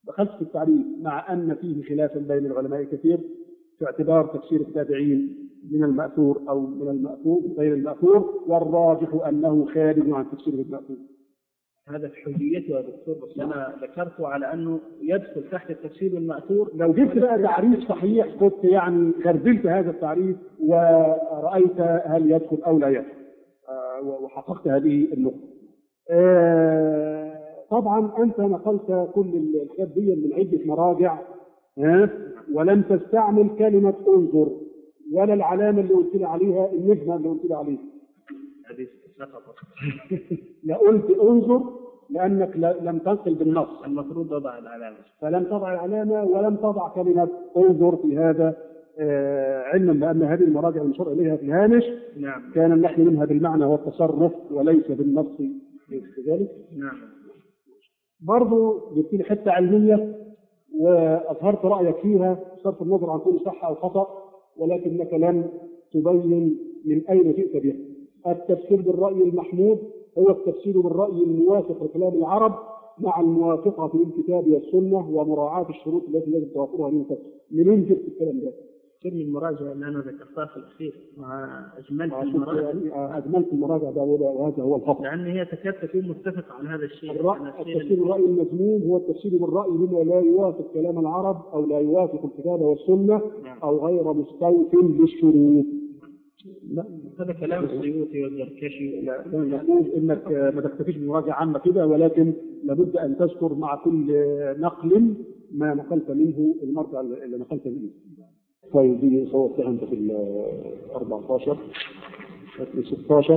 دخلت في التعريف مع أن فيه خلافا بين العلماء كثير في اعتبار تفسير التابعين من المأثور أو من المأثور غير المأثور والراجح أنه خارج عن تفسير المأثور هذا في حجيته يا دكتور بس انا ذكرته على انه يدخل تحت التفسير المأثور لو جبت بقى تعريف صحيح كنت يعني خربلت هذا التعريف ورأيت هل يدخل أو لا يدخل آه، وحققت هذه النقطة آه، طبعا أنت نقلت كل الحاجات دي من عدة مراجع ها ولم تستعمل كلمة انظر ولا العلامة اللي قلت لي عليها النجمة اللي قلت لي عليها هذه سقطت لا قلت انظر لأنك ل- لم تنقل بالنص المفروض وضع العلامه فلم تضع العلامة ولم تضع كلمة انظر في هذا آه، علما بأن هذه المراجع المشار إليها في الهامش نعم كان النحو منها بالمعنى والتصرف وليس بالنص كذلك نعم برضه جبت لي حته علميه واظهرت رايك فيها بصرف النظر عن كل صح او خطا ولكنك لم تبين من اين جئت بها. التفسير بالراي المحمود هو التفسير بالراي الموافق لكلام العرب مع الموافقه للكتاب والسنه ومراعاه الشروط التي يجب توافرها للمفسر. منين جبت الكلام ده؟ كم المراجعه اللي انا ذكرتها في الاخير مع اجملت عشان المراجعه يعني اجملت المراجعه ده وهذا هو الخطا. لان هي تكاد تكون متفقه على هذا الشيء الرأي أنا الشيء التفسير بالرأي المذموم هو التفسير بالرأي بما لا يوافق كلام العرب أو لا يوافق الكتاب والسنة نعم. أو غير مستوف للشروط. لا هذا كلام السيوطي والزركشي لا لا نقول انك ما تكتفيش بمراجعه عامه كده ولكن لابد ان تذكر مع كل نقل ما نقلت منه المرجع اللي نقلت منه. طيب دي صورتها انت في ال 14 في 16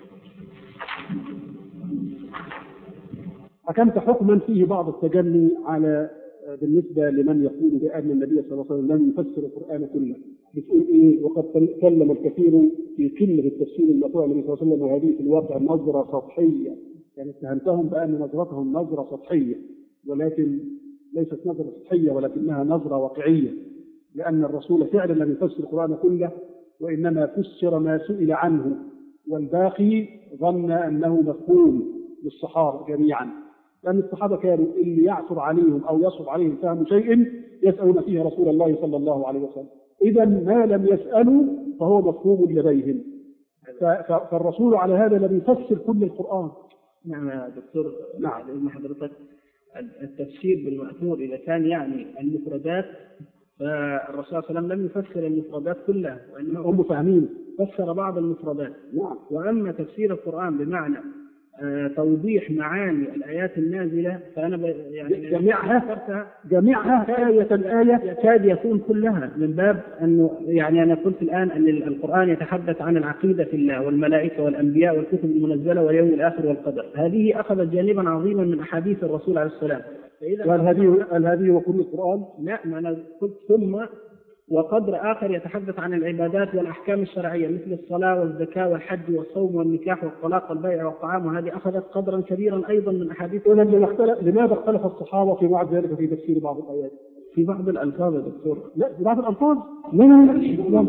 حكمت حكما فيه بعض التجني على بالنسبه لمن يقول بان النبي صلى الله عليه وسلم لم يفسر القران كله بتقول ايه وقد تكلم الكثير في قله التفسير المطوع النبي صلى الله عليه وسلم وهذه في الواقع نظره سطحيه يعني اتهمتهم بان نظرتهم نظره سطحيه ولكن ليست نظره سطحيه ولكنها نظره واقعيه لان الرسول فعلا لم يفسر القران كله وانما فسر ما سئل عنه والباقي ظن انه مفهوم للصحابه جميعا لأن الصحابة كانوا اللي يعثر عليهم أو يصعب عليهم فهم شيء يسألون فيه رسول الله صلى الله عليه وسلم إذا ما لم يسألوا فهو مفهوم لديهم ف- ف- فالرسول على هذا لم يفسر كل القرآن نعم يا دكتور نعم. لأن حضرتك التفسير بالمأثور إذا كان يعني المفردات فالرسول صلى الله عليه وسلم لم يفسر المفردات كلها وإنما هم فاهمين فسر بعض المفردات نعم وأما تفسير القرآن بمعنى آه، توضيح معاني الآيات النازلة فأنا ب- يعني جميعها؟ ذكرتها جميعها آية آية يكاد يكون كلها من باب انه يعني انا قلت الان ان القران يتحدث عن العقيده في الله والملائكه والانبياء والكتب المنزله واليوم الاخر والقدر، هذه اخذت جانبا عظيما من احاديث الرسول عليه السلام. فاذا قال هذه قال هذه وكل القرآن لا ما انا قلت ثم وقدر اخر يتحدث عن العبادات والاحكام الشرعيه مثل الصلاه والزكاه والحج والصوم والنكاح والطلاق والبيع والطعام وهذه اخذت قدرا كبيرا ايضا من احاديث إذا لما اختلف لماذا اختلف الصحابة في بعض ذلك في تفسير بعض الآيات؟ في بعض الالفاظ يا دكتور لا في بعض الألفاظ لا لا لا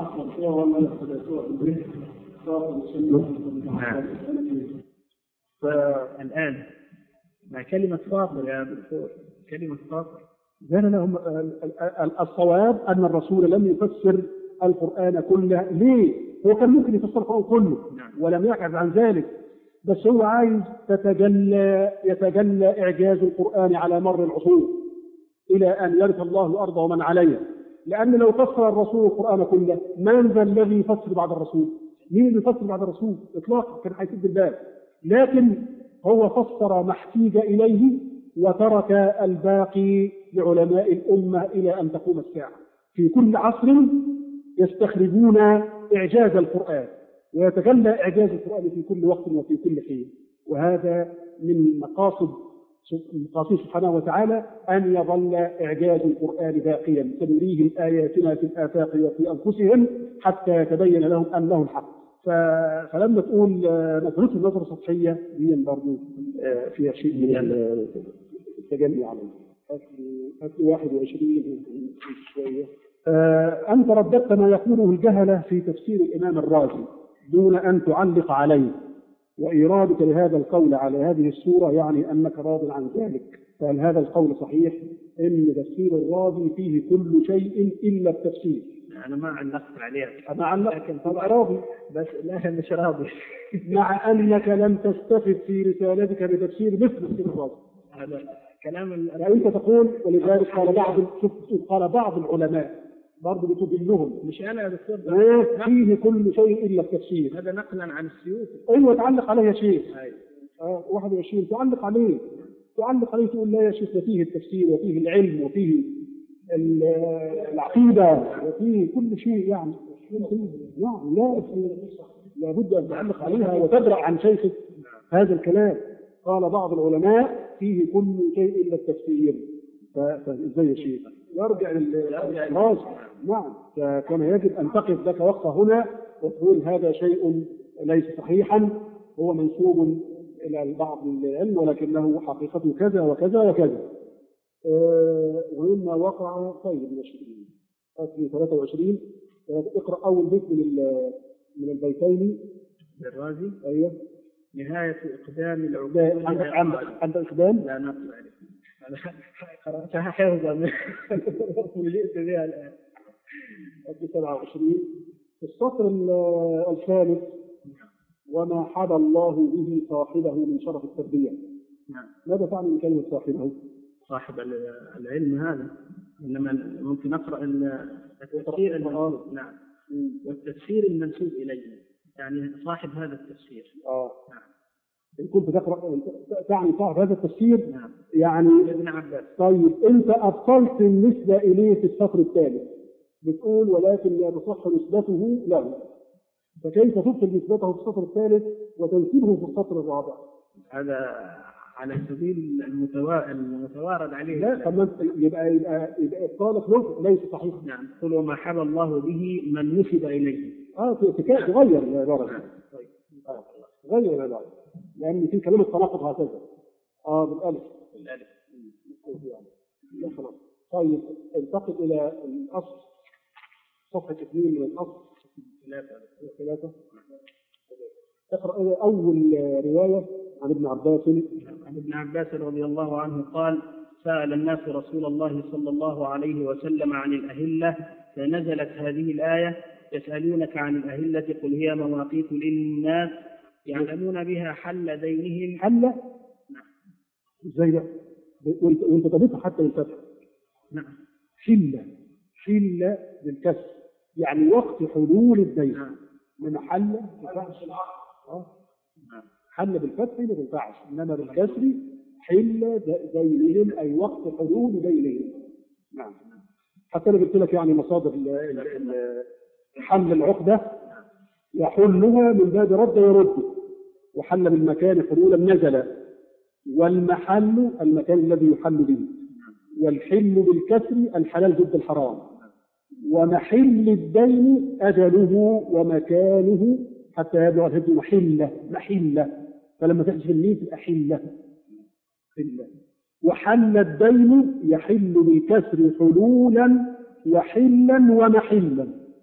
نعم. فالان ما كلمه فاطر يا دكتور كلمه فاطر لا لا لا هم ال- ال- ال- الصواب ان الرسول لم يفسر القران كله ليه؟ هو كان ممكن يفسر القران كله نعم. ولم يعجز عن ذلك بس هو عايز تتجلى يتجلى اعجاز القران على مر العصور الى ان يرث الله الارض ومن عليها لان لو فسر الرسول القران كله من ذا الذي يفسر بعد الرسول؟ مين اللي يفسر بعد الرسول؟ اطلاقا كان هيسد الباب لكن هو فسر ما احتيج اليه وترك الباقي لعلماء الامه الى ان تقوم الساعه. في كل عصر يستخرجون اعجاز القران ويتجلى اعجاز القران في كل وقت وفي كل حين وهذا من مقاصد مقاصد سبحانه وتعالى ان يظل اعجاز القران باقيا سنريهم اياتنا في الافاق وفي انفسهم حتى يتبين لهم انه الحق ف- فلما تقول آه، نظرته نظره سطحيه دي برضه آه، فيها شيء من ال- التجلي عليه هات لي 21 شويه آه، أنت رددت ما يقوله الجهلة في تفسير الإمام الرازي دون أن تعلق عليه وإيرادك لهذا القول على هذه السورة يعني أنك راض عن ذلك فهل هذا القول صحيح ان تفسير الرازي فيه كل شيء الا التفسير انا ما علقت عليها انا علق لكن هذا راضي بس لا مش راضي مع انك لم تستفد في رسالتك بتفسير مثل تفسير الرازي هذا كلام ال- يعني انت تقول ولذلك قال بعض شوف قال بعض العلماء برضه بتدلهم مش انا يا دكتور ده إيه؟ فيه كل شيء الا التفسير هذا نقلا عن السيوطي ايوه تعلق عليه يا شيخ أيوة. آه 21 تعلق عليه تعلق عليه تقول لا يا شيخ ده فيه التفسير وفيه العلم وفيه ال- العقيده وفيه كل شيء يعني نعم لا لابد ان تعلق عليها وتدرع عن شيخك هذا الكلام قال بعض العلماء فيه كل شيء الا التفسير ف- فازاي يا شيخ يرجع للراس نعم فكان يجب ان تقف لك وقفه هنا وتقول هذا شيء ليس صحيحا هو منسوب الى بعض العلم ولكنه حقيقته كذا وكذا وكذا آه، ومما وقع طيب ماشي في 23 آه، اقرا اول بيت من ال- من البيتين الرازي ايوه نهاية إقدام ده العقول عندك عندك عندك اقدام لا نقل عليه أنا قرأتها حفظا ولئت بها الآن في 27 في السطر ال- الثالث وما حبى الله به صاحبه من شرف التربيه نعم ماذا تعني من كلمه صاحبه؟ صاحب ال- العلم هذا إنما ممكن أقرأ ال- التفسير المنسوب نعم والتفسير المنسوب إليه يعني صاحب هذا التفسير اه نعم ان كنت تقرا تعني صاحب هذا التفسير نعم يعني ابن عباس طيب انت ابطلت النسبه اليه في السطر الثالث بتقول ولكن لا تصح نسبته له فكيف تبطل نسبته في السطر الثالث وتنسبه في السطر الرابع؟ هذا على سبيل المتوا... المتوارد عليه لا طب ما انت- يبقى يبقى يبقى ابطالك له ليس صحيح نعم قل وما حبى الله به من نسب إليه اه في في- تغير العباره دي. طيب آه. غير العباره لان في كلمه تناقض هكذا اه بالالف الألف يعني لا خلاص طيب انتقل الى الاصل صفحه اثنين من الاصل ثلاثة ثلاثه اقرا اول روايه عن ابن عباس عن ابن عباس رضي الله عنه قال سأل الناس رسول الله صلى الله عليه وسلم عن الأهلة فنزلت هذه الآية يسألونك عن الأهلة قل هي مواقيت للناس يعلمون بها حل دينهم حله ازاي ده؟ وانت وانت تضيفها حتى للفتح نعم حله حله بالكسر يعني وقت حلول الدين نعم من حل ما ينفعش آه. نعم حل بالفتح ما تنفعش انما بالكسر حل دينهم اي وقت حلول دينهم نعم حتى انا قلت لك يعني مصادر ال- ال- ال- حل العقده يحلها من باب رد يرد وحل بالمكان حلولا نزل والمحل المكان الذي يحل به والحل بالكسر الحلال ضد الحرام ومحل الدين أجله ومكانه حتى يبلغ الهد محلة محلة فلما تحذف الميم تبقى حلة حلة وحل الدين يحل بالكسر حلولا وحلا ومحلا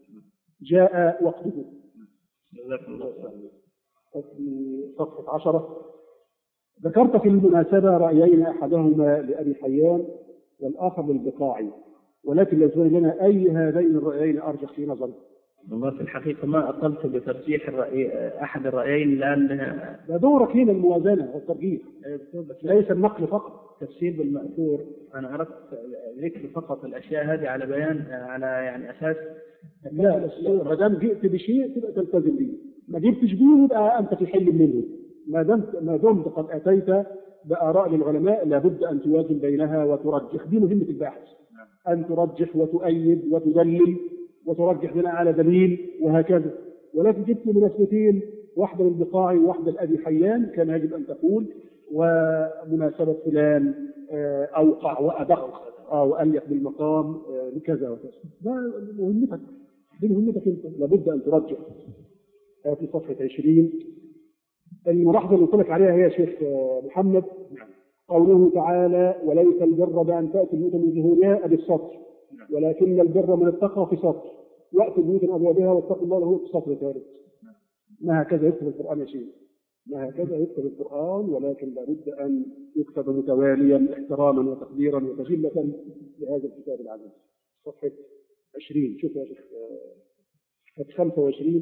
جاء وقته جزاكم الله خيرا في صفحة عشرة ذكرت في المناسبة رأيين أحدهما لأبي حيان والآخر للبقاعي ولكن لو سئل لنا أي هذين الرأيين أرجح في نظرك والله في الحقيقة ما أطلت بترجيح الرأي أحد الرأيين لأن ده دورك هنا الموازنة والترجيح بس ليس النقل فقط تفسير بالمأثور أنا أردت ذكر فقط الأشياء هذه على بيان على يعني أساس لا لا، ما دام جئت بشيء تبقى تلتزم به ما جبتش به يبقى أنت في حل منه ما دمت ما دمت قد أتيت بآراء للعلماء لابد أن توازن بينها وترجح دي مهمة الباحث أن ترجح وتؤيد وتدلل وترجح بناء على دليل وهكذا ولكن جبت مناسبتين واحدة للبقاعي وواحدة لأبي حيان كان يجب أن تقول ومناسبة فلان آه، أوقع وأدق آه، وأليق بالمقام آه، لكذا وكذا ده مهمتك دي مهمتك أنت لابد أن ترجح آه، في صفحة 20 الملاحظة اللي قلت لك عليها هي يا شيخ آه، محمد قوله تعالى وليس البر بأن تأتي البيوت من ظهورها أدي السطر ولكن البر من اتقى في سطر وأتوا البيوت من أبوابها واتقوا الله له في سطر ثالث ما هكذا يكتب القرآن يا شيخ ما هكذا يكتب القرآن ولكن لابد أن يكتب متواليا احتراما وتقديرا وتجلة لهذا الكتاب العزيز صفحة 20 شوف يا شيخ صفحة 25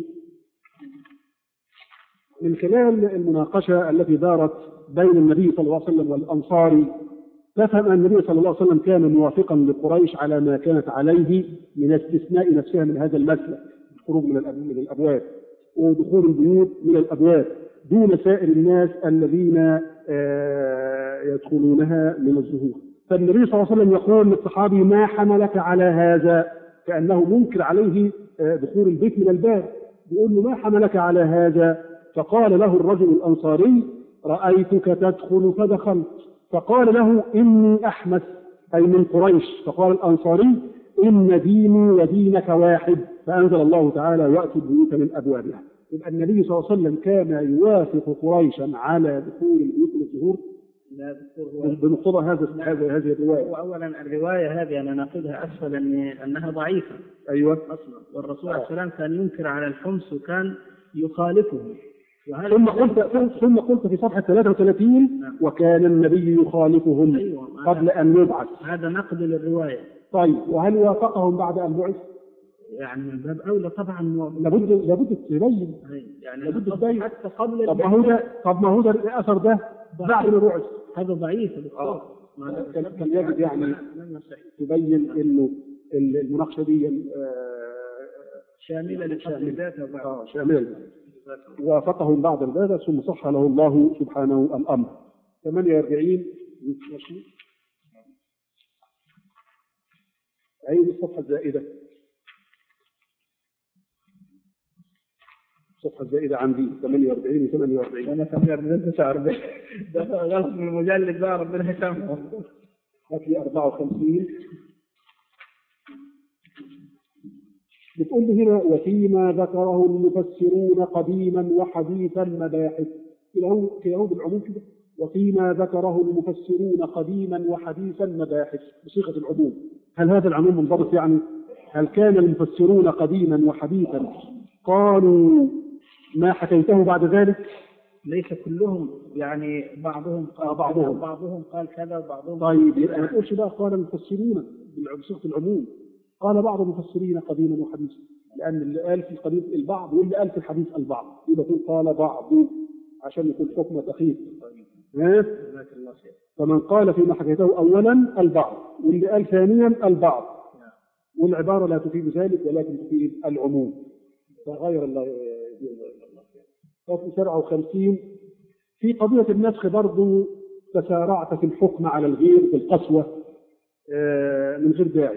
من خلال المناقشة التي دارت بين النبي صلى الله عليه وسلم والأنصاري تفهم أن النبي صلى الله عليه وسلم كان موافقا لقريش على ما كانت عليه من استثناء نفسها من هذا المسلك الخروج من الأب- من الأبواب ودخول البيوت من الأبواب دون سائر الناس الذين آه، يدخلونها من الزهور فالنبي صلى الله عليه وسلم يقول للصحابي ما حملك على هذا كأنه منكر عليه آه، دخول البيت من الباب بيقول له ما حملك على هذا فقال له الرجل الأنصاري رأيتك تدخل فدخلت فقال له إني أحمس أي من قريش فقال الأنصاري إن ديني ودينك واحد فأنزل الله تعالى وأتوا البيوت من أبوابها يبقى النبي صلى الله عليه وسلم كان يوافق قريشا على دخول البيوت من الزهور لا دكتور هو بمقتضى هذا هذا هذه الرواية هو اولا الروايه هذه انا ناخذها اسفل ان انها ضعيفه أيوه اصلا والرسول عليه السلام كان ينكر على الحمص وكان يخالفه وهذا ثم قلت ثم قلت في صفحة 33 نعم. وكان النبي يخالفهم ايوه قبل هذا, أن يبعث هذا نقد للروايه طيب وهل وافقهم بعد أن بعث؟ يعني من باب اولى طبعا مو- لابد لابد تبين يعني لابد قبل- تبين. حتى قبل طب ما هو ده طب ما هو ده الاثر ده بعد ما بعث هذا ضعيف يا دكتور آه. ما- كان كان يجب يعني لم يصح. تبين انه ال- المناقشه دي آه، شامله للتحديدات وبعد اه شامله وافقهم بعد ذلك ثم صح له الله سبحانه الامر 48 ماشي عيد الصفحه الزائده الصفحه الزائده عندي 48 و 48 انا سمير بن 49 ده غلط من المجلد بقى ربنا يسامحه هات لي 54 بتقول لي هنا وفيما ذكره المفسرون قديما وحديثا مباحث كلاهما كلاهما بالعموم كده وفيما ذكره المفسرون قديما وحديثا مباحث بصيغه العموم هل هذا العموم منضبط يعني؟ هل كان المفسرون قديما وحديثا قالوا ما حكيته بعد ذلك؟ ليس كلهم يعني بعضهم قال آه، بعضهم. كذا وبعضهم قال كذا وبعضهم طيب يبقى ما تقولش بقى قال المفسرون بصيغه العموم قال بعض المفسرين قديما وحديثا لان اللي قال في القديم البعض واللي قال في الحديث البعض يبقى تقول قال بعض عشان يكون حكم دقيق ها؟ جزاك الله خير فمن قال فيما حكيته اولا البعض واللي قال ثانيا البعض والعباره لا تفيد ذلك ولكن تفيد العموم فغير الله يدين غير الله خير. في 57 في قضيه النسخ برضه تسارعت في الحكم على الغير بالقسوه آه، من غير داعي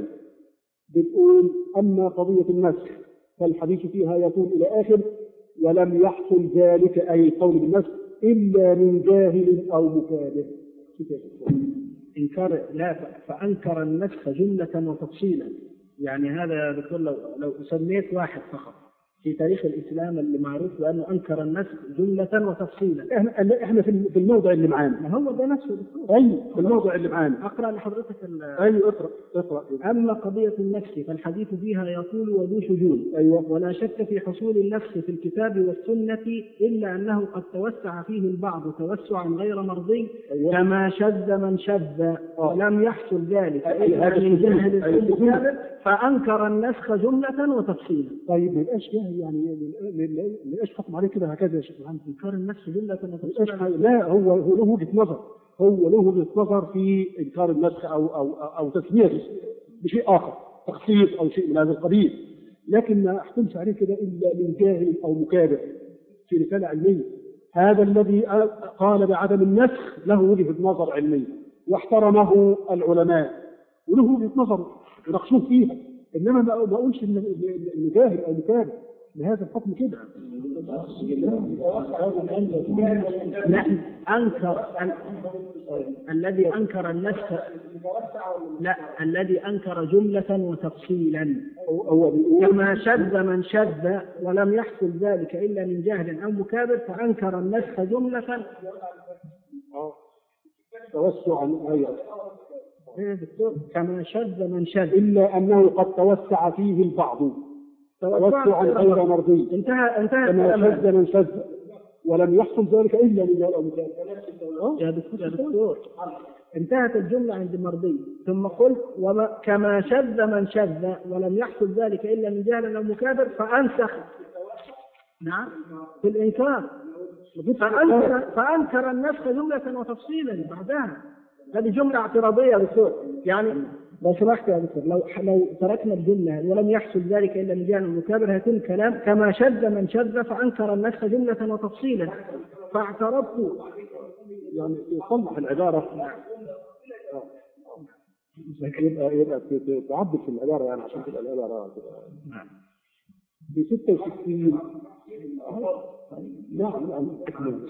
بتقول اما قضيه النسخ فالحديث فيها يكون الى اخر ولم يحصل ذلك اي القول بالنسخ الا من جاهل او مكابر شوف يا شيخ. انكار لا ف- فانكر النسخ جمله وتفصيلا يعني هذا يا دكتور لو لو سميت واحد فقط في تاريخ الاسلام اللي معروف بانه انكر النسخ جمله وتفصيلا احنا احنا في في الموضع اللي معانا ما هو ده نفسه يا دكتور اي في الموضع اللي معانا اقرا لحضرتك ال- ايوه اقرا اقرا اما قضيه النسخ فالحديث فيها يطول وذو شجون ايوه ولا شك في حصول النسخ في الكتاب والسنة إلا أنه قد توسع فيه البعض توسعا غير مرضي أيوة. كما شذ من شذ ولم يحصل ذلك أي- إلا هذا من الشذوذ. جهل أي الشذوذ. الكتاب فأنكر النسخ جملة وتفصيلا طيب ما يبقاش جاهل يعني ما ما يبقاش حكم عليه كده هكذا يا شيخ محمد إنكار النسخ جملة ما يبقاش وتفصيلا حاجة- لا هو هو له وجهه نظر هو له وجهه نظر في انكار النسخ او او او تسميه بشيء اخر تخصيص او شيء من هذا القبيل لكن ما احكمش عليه كده الا من جاهل او مكابر في رساله علميه هذا الذي قال بعدم النسخ له وجهه نظر علميه واحترمه العلماء وله وجهه نظر وناقشوه فيها انما ما ما اقولش ان إن- إن جاهل او مكابر لهذا الحكم كده لا أنكر ال- الذي أنكر النسخ لا الذي أنكر جملة وتفصيلا هو هو بيقول كما شذ من شذ ولم يحصل ذلك إلا من جهل أو مكابر فأنكر النسخ جملة توسعا ايوه إيه يا دكتور كما شذ من شذ إلا أنه قد توسع فيه البعض توسعا غير مرضي انتهى انتهى كما الكلام شذ من شذ ولم يحصل ذلك الا لله او مكان يا دكتور يا دكتور انتهت الجملة عند مرضي ثم قلت وما كما شذ من شذ ولم يحصل ذلك إلا من جهل أو مكابر فأنسخ نعم في الإنكار فأنكر, فأنكر النسخ جملة وتفصيلا بعدها هذه جملة اعتراضية يا دكتور يعني لو سمحت يا دكتور لو لو تركنا الجملة ولم يحصل ذلك إلا من جهل المكابر هيكون كلام كما شذ من شذ فأنكر النسخ جملة وتفصيلا فاعترضت يعني يصلح العباره يبقى يبقى تعدل في العباره يعني عشان تبقى العباره تبقى نعم في 66 نعم نعم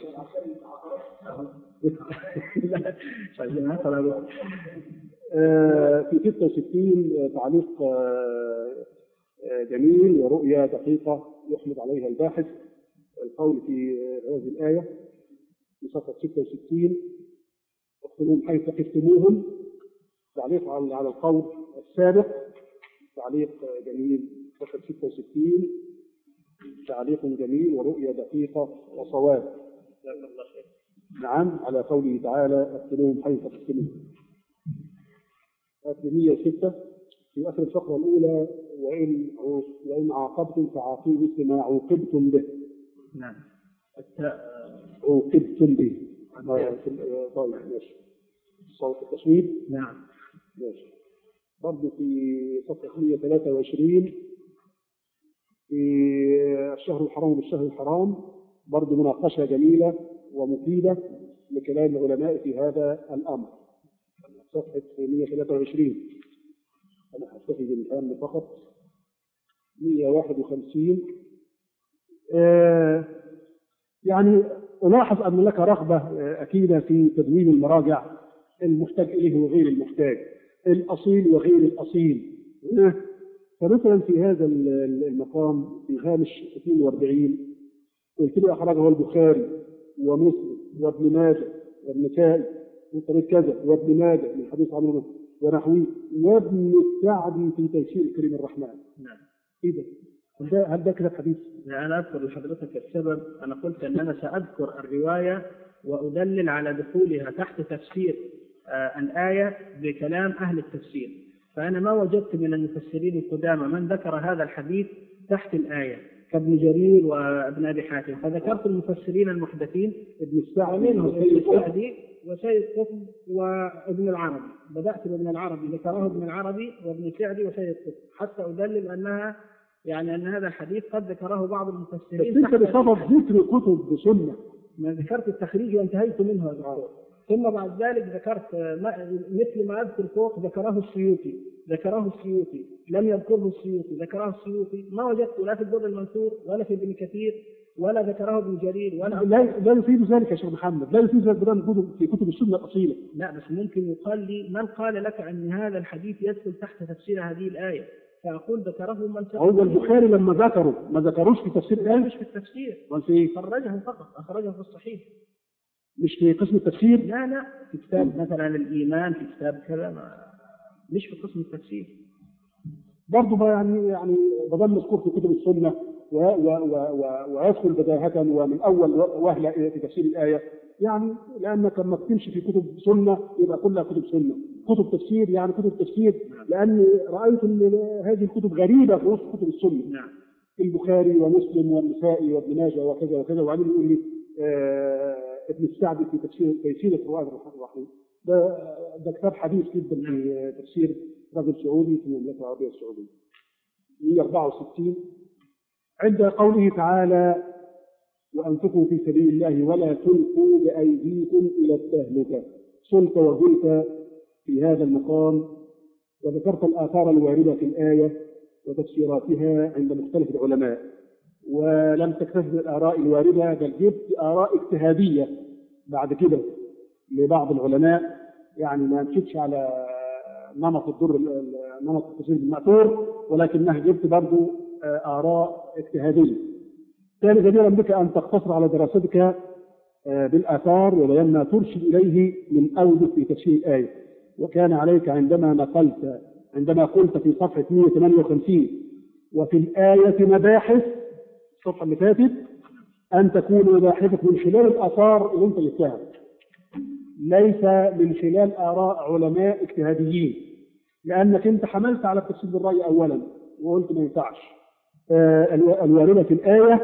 لا مش عايزين هذا آه، في 66 آه، تعليق آه، آه، جميل ورؤية دقيقة يحمد عليها الباحث القول في آه، هذه الآية في صفحة 66 اقتلوهم حيث ثقفتموهم تعليق على على القول السابق تعليق آه، جميل صفحة 66 تعليق جميل ورؤية دقيقة وصواب نعم على قوله تعالى اقتلوهم حيث ثقفتموهم آية 106 في آخر الفقرة الأولى وإن وإن عاقبتم فعاقبوا مثل ما عوقبتم به نعم التاء عوقبتم به آه، في- طيب ماشي صوت التصوير نعم ماشي برضه في صفحة 123 في الشهر الحرام بالشهر الحرام برضه مناقشة جميلة ومفيدة لكلام العلماء في هذا الأمر صفحة 123 أنا هكتفي بالآن فقط 151 آه يعني ألاحظ أن لك رغبة آه، أكيدة في تدوين المراجع المحتاج إليه وغير المحتاج الأصيل وغير الأصيل آه، فمثلا في هذا ال- ال- المقام في هامش 42 قلت له أخرجه البخاري ومسلم وابن ماجه والنسائي من طريق كذا وابن ماجه من حديث عمرو بن ونحوه وابن السعدي في تيسير كريم الرحمن نعم ايه ده؟ هل ده هل ده كده حديث؟ لا أنا أذكر لحضرتك السبب أنا قلت أن أنا سأذكر الرواية وأدلل على دخولها تحت تفسير آه الآية بكلام أهل التفسير فأنا ما وجدت من المفسرين القدامى من ذكر هذا الحديث تحت الآية كابن جرير وابن أبي حاتم فذكرت المفسرين المحدثين ابن السعدي ومنهم ابن وسيد قطب. السعدي وسيد قطب وابن العربي بدأت بابن العربي ذكره ابن العربي وابن سعدي وسيد قطب حتى أدلل أنها يعني أن هذا الحديث قد ذكره بعض بس المفسرين انت تحت بصدد ذكر كتب سنه ما ذكرت التخريج وانتهيت منه يا دكتور ثم بعد ذلك ذكرت ما مثل ما اذكر فوق ذكره السيوطي ذكره السيوطي لم يذكره السيوطي ذكره السيوطي ما وجدت لا في الدر المنثور ولا في ابن كثير ولا ذكره ابن جرير ولا لا لا يفيد ذلك يا شيخ محمد لا يفيد ذلك بدل كتب في كتب السنه الاصيله لا بس ممكن يقال لي من قال لك ان هذا الحديث يدخل تحت تفسير هذه الايه فاقول ذكره من سبق هو البخاري لما ذكره ما ذكروش في تفسير الايه مش في التفسير امال في ايه؟ خرجه فقط اخرجه في الصحيح مش في قسم التفسير لا لا في كتاب مثلا الايمان في كتاب كذا ما مش في قسم التفسير برضه بقى يعني يعني بدل مذكور في كتب السنه و و و و ويدخل بداهة ومن اول وهله في تفسير الايه يعني لانك لما بتمشي في كتب سنه يبقى كلها كتب سنه، كتب تفسير يعني كتب تفسير لاني رايت ان هذه الكتب غريبه في وسط كتب السنه. نعم البخاري ومسلم والنسائي وابن ماجه وكذا وكذا وبعدين يقول لي آه ابن السعدي في تفسير تيسير القران الرحيم ده ده كتاب حديث جدا في تفسير رجل سعودي في المملكه العربيه السعوديه 164 عند قوله تعالى وانفقوا في سبيل الله ولا تلقوا بايديكم الى التهلكه صلت وقلت في هذا المقام وذكرت الاثار الوارده في الايه وتفسيراتها عند مختلف العلماء ولم تكتفي بالاراء الوارده بل جبت اراء اجتهاديه بعد كده لبعض العلماء يعني ما مشيتش على نمط الدر نمط التفسير بالمأثور ولكنها جبت برضه اراء اجتهاديه. كان جديرا بك ان تقتصر على دراستك بالاثار وبيان ما ترشد اليه من اوجه في تفسير الايه. وكان عليك عندما نقلت عندما قلت في صفحة 158 وفي الآية مباحث الصفحة اللي فاتت أن تكون مباحثك من خلال الآثار اللي أنت جبتها ليس من خلال آراء علماء اجتهاديين لأنك أنت حملت على التفسير بالرأي أولا وقلت ما ينفعش آه، الو- الواردة في الآية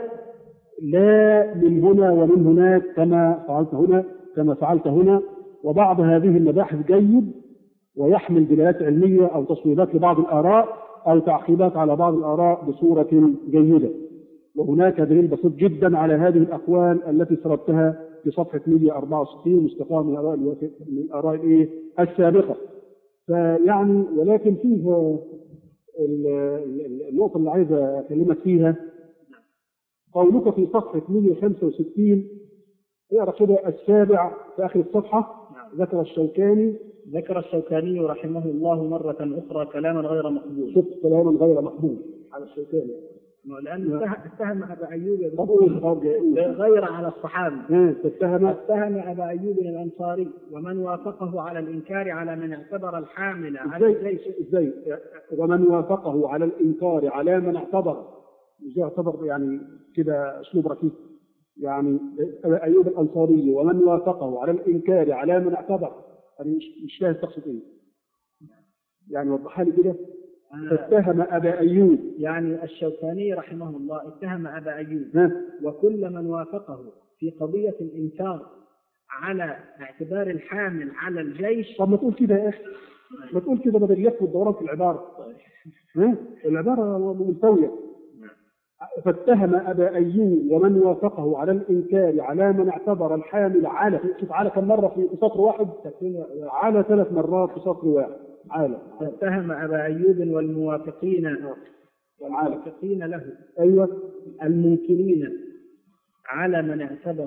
لا من هنا ومن هناك كما فعلت هنا كما فعلت هنا وبعض هذه المباحث جيد ويحمل دلالات علمية أو تصويبات لبعض الآراء أو تعقيبات على بعض الآراء بصورة جيدة وهناك دليل بسيط جدا على هذه الأقوال التي سردتها في صفحة 164 مستقاة من آراء الوث- من الآراء الإيه؟ السابقة فيعني ولكن فيه ال- ال- النقطة اللي عايز أكلمك فيها قولك في صفحة 165 اقرا كده السابع في آخر الصفحة ذكر الشوكاني ذكر الشوكاني رحمه الله مرة أخرى كلاما غير مقبول شفت كلاما غير مقبول على الشوكاني لأنه اتهم- اتهم أبا أيوب يا طب دكتور قول طب قول. غير على الصحابة ها، تتهم اتهم أبا أيوب الأنصاري ومن وافقه على الإنكار على من اعتبر الحامل على ازاي الجيش ازاي ومن وافقه على الانكار على من اعتبر ازاي يعتبر يعني كده اسلوب ركيك يعني ايوب الانصاري ومن وافقه على الانكار على من اعتبر انا مش مش فاهم تقصد ايه يعني وضحها لي كده آه، فاتهم ابا ايوب يعني الشوكاني رحمه الله اتهم أبا أيوب ها وكل من وافقه في قضية الإنكار على اعتبار الحامل على الجيش طب ما تقول كده يا اخي ما تقول كده بدل يلف والدوران في العباره ها العباره ملتويه فاتهم ابا ايوب ومن وافقه على الانكار على من اعتبر الحامل على شوف على كم مره في سطر واحد على ثلاث مرات في سطر واحد على اتهم أبا أيوب والموافقين على والموافقين له ايوه المنكرين على من اعتبر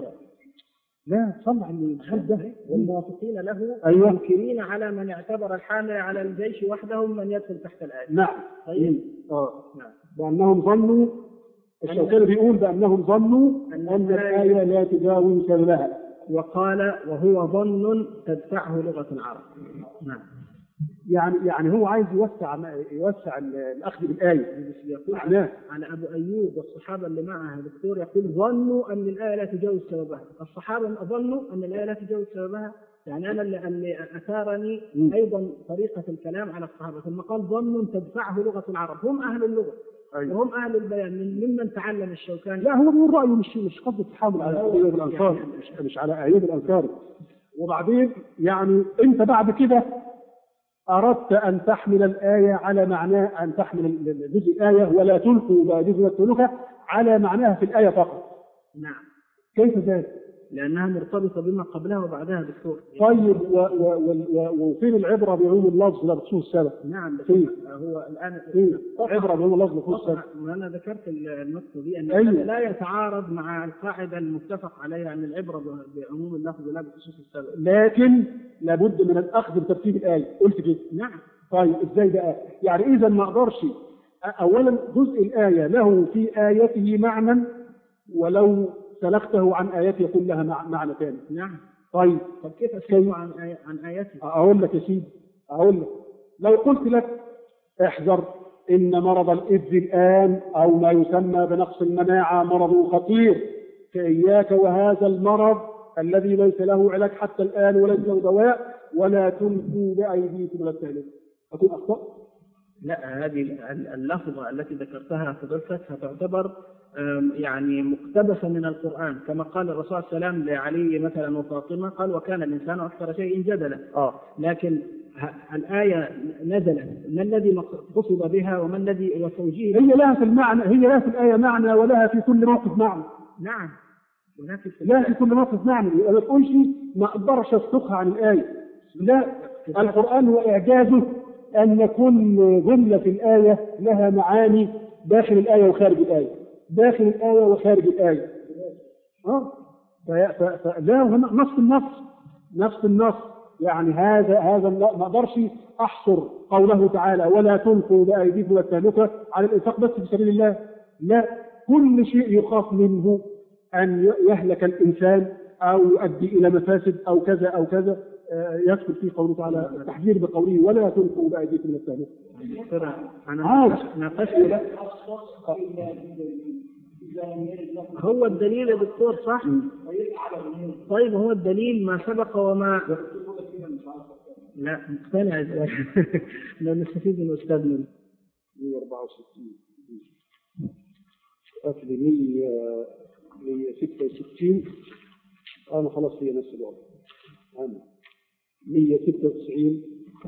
لا صلى على الخلف ده والموافقين له أيوة. المنكرين على من اعتبر الحامل على الجيش وحدهم من يدخل تحت الآية نعم طيب. اه نعم بأنهم ظنوا الشوكاني بيقول بأنهم ظنوا أن أن الآية لا تجاوز سببها وقال وهو ظن تدفعه لغة العرب نعم يعني يعني هو عايز يوسع يوسع الأخذ بالآية يقول معناه على ابو ايوب والصحابه اللي معه دكتور يقول ظنوا ان الايه لا تجاوز سببها، الصحابه ظنوا ان الايه لا تجاوز سببها، يعني انا اللي, اللي اثارني مم. ايضا طريقه الكلام على الصحابه، ثم قال ظن تدفعه لغه العرب، هم اهل اللغه أيوة. وهم اهل البيان من ممن تعلم الشوكاني لا هو بيقول رأيه مش مش قصد التحامل على أيوب الأنصاري مش, مش على أيوب الأنصاري وبعدين يعني أنت بعد كده أردت أن تحمل الآية على معناه أن تحمل جزء الآية ولا تلقوا بأيديكم التلوكة على معناها في الآية فقط نعم كيف ذلك؟ لانها مرتبطه بما قبلها وبعدها دكتور طيب و- و- و- و- وفين العبرة بعموم اللفظ لا بخصوص السبب؟ نعم بس فين؟ هو الان فين؟ عبرة بعموم اللفظ بخصوص السبب طبعا ما انا ذكرت النقطه دي ان أيوة. هذا لا يتعارض مع القاعده المتفق عليها ان العبره ب- بعموم اللفظ لا بخصوص السبب لكن لابد من الأخذ بترتيب الآية قلت كده نعم طيب ازاي بقى؟ يعني اذا ما اقدرش أ- اولا جزء الايه له في ايته معنى ولو سلخته عن ايته يكون لها مع- معنى ثاني. نعم طيب طب كيف اسكت عن آي... عن اياته؟ اقول لك يا سيدي اقول لك لو قلت لك احذر ان مرض الايدز الان او ما يسمى بنقص المناعه مرض خطير فاياك وهذا المرض الذي ليس له علاج حتى الان وليس له دواء ولا تلقوا بايديكم الى التهلكه. اكون اخطات؟ لا هذه ال- اللفظه التي ذكرتها فضلتك تعتبر أم، يعني مقتبسه من القران كما قال الرسول صلى الله عليه وسلم لعلي مثلا وفاطمه قال وكان الانسان اكثر شيء جدلا اه لكن ه- الآية نزلت ما الذي مق- قصد بها وما الذي وتوجيه هي لها في المعنى هي لها في الآية معنى ولها في كل موقف معنى نعم ولكن في لها في كل موقف معنى يبقى ما تقولش ما أقدرش أسلكها عن الآية لا القرآن هو إعجازه أن كل جملة في الآية لها معاني داخل الآية وخارج الآية داخل الآية وخارج الآية اه ف- ف- فلا هو نص النص نفس النص يعني هذا هذا لا- ما اقدرش احصر قوله تعالى ولا تلقوا بايديكم الى التهلكه على الانفاق بس في سبيل الله لا كل شيء يخاف منه ان ي- يهلك الانسان او يؤدي الى مفاسد او كذا او كذا آه، يدخل في قوله تعالى التحذير بقوله ولا تلقوا بايديكم الى التهلكه ترى عاد. أنا ناقشت لك هو الدليل يا دكتور صح؟ طيب هو الدليل ما سبق وما لا مقتنع لا نستفيد من استاذنا 164 قتل 100 166 أنا خلاص هي نفس الوضع أنا 196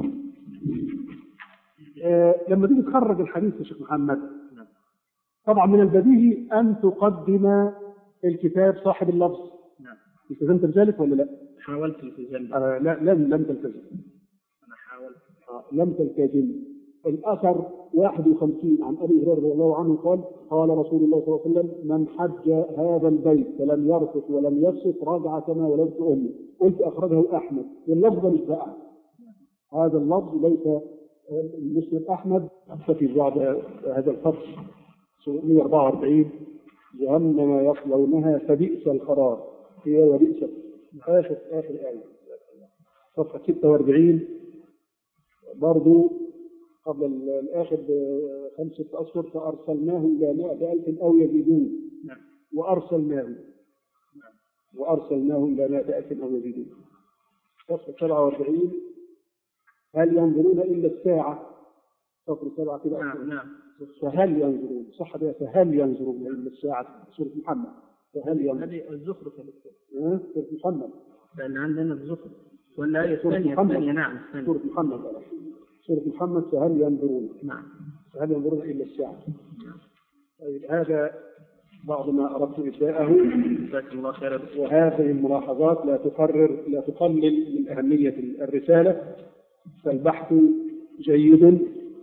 آه لما تيجي تخرج الحديث يا شيخ محمد طبعا من البديهي أن تقدم الكتاب صاحب اللفظ نعم التزمت بذلك ولا لا؟ حاولت التزام آه لا لم لم تلتزم انا حاولت آه لم تلتزم الأثر 51 عن أبي هريرة رضي الله عنه قال قال رسول الله صلى الله عليه وسلم من حج هذا البيت فلم يرفث ولم يفسق رجع كما ولدت أمه قلت أخرجه أحمد واللفظ مش بقى هذا اللفظ ليس مسلم أحمد أكتفي بعد هذا الفصل 744 جهنم يصلونها فبئس القرار هي وبئس آخر آخر آية صفحة 46 برضو قبل الآخر بخمسة أشهر فأرسلناه إلى مائة ألف أو يزيدون نعم وأرسلناه وأرسلناه إلى مائة ألف أو يزيدون صفحة 47 هل ينظرون إلا الساعة صفحة سبعة كده نعم نعم فهل ينظرون صح بها فهل ينظرون إلا الساعة سورة محمد فهل ينظرون هذه الزخرف يا دكتور ها؟ سورة محمد لان عندنا الزخرف ولا هي سورة الثانيه محمد. الثانيه نعم الثانيه سورة محمد سورة محمد فهل ينظرون نعم فهل ينظرون إلا الساعة طيب هذا بعض ما أردت إبداءه جزاك الله خير يا دكتور. وهذه الملاحظات لا تقرر لا تقلل من أهمية الرسالة فالبحث جيد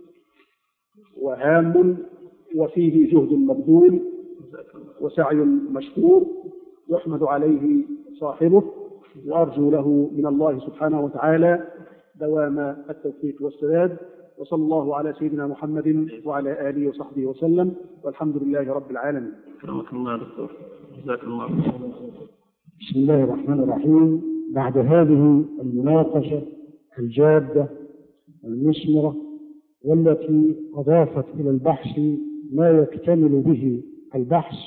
وهام وفيه جهد مبذول جزاك الله وسعي مشكور يحمد عليه صاحبه وأرجو له من الله سبحانه وتعالى دوام التوفيق والسداد وصلى الله على سيدنا محمد وعلى آله وصحبه وسلم والحمد لله رب العالمين كرمك الله يا دكتور جزاك الله خير بسم الله الرحمن الرحيم بعد هذه المناقشة الجادة المثمرة والتي أضافت إلى البحث ما يكتمل به البحث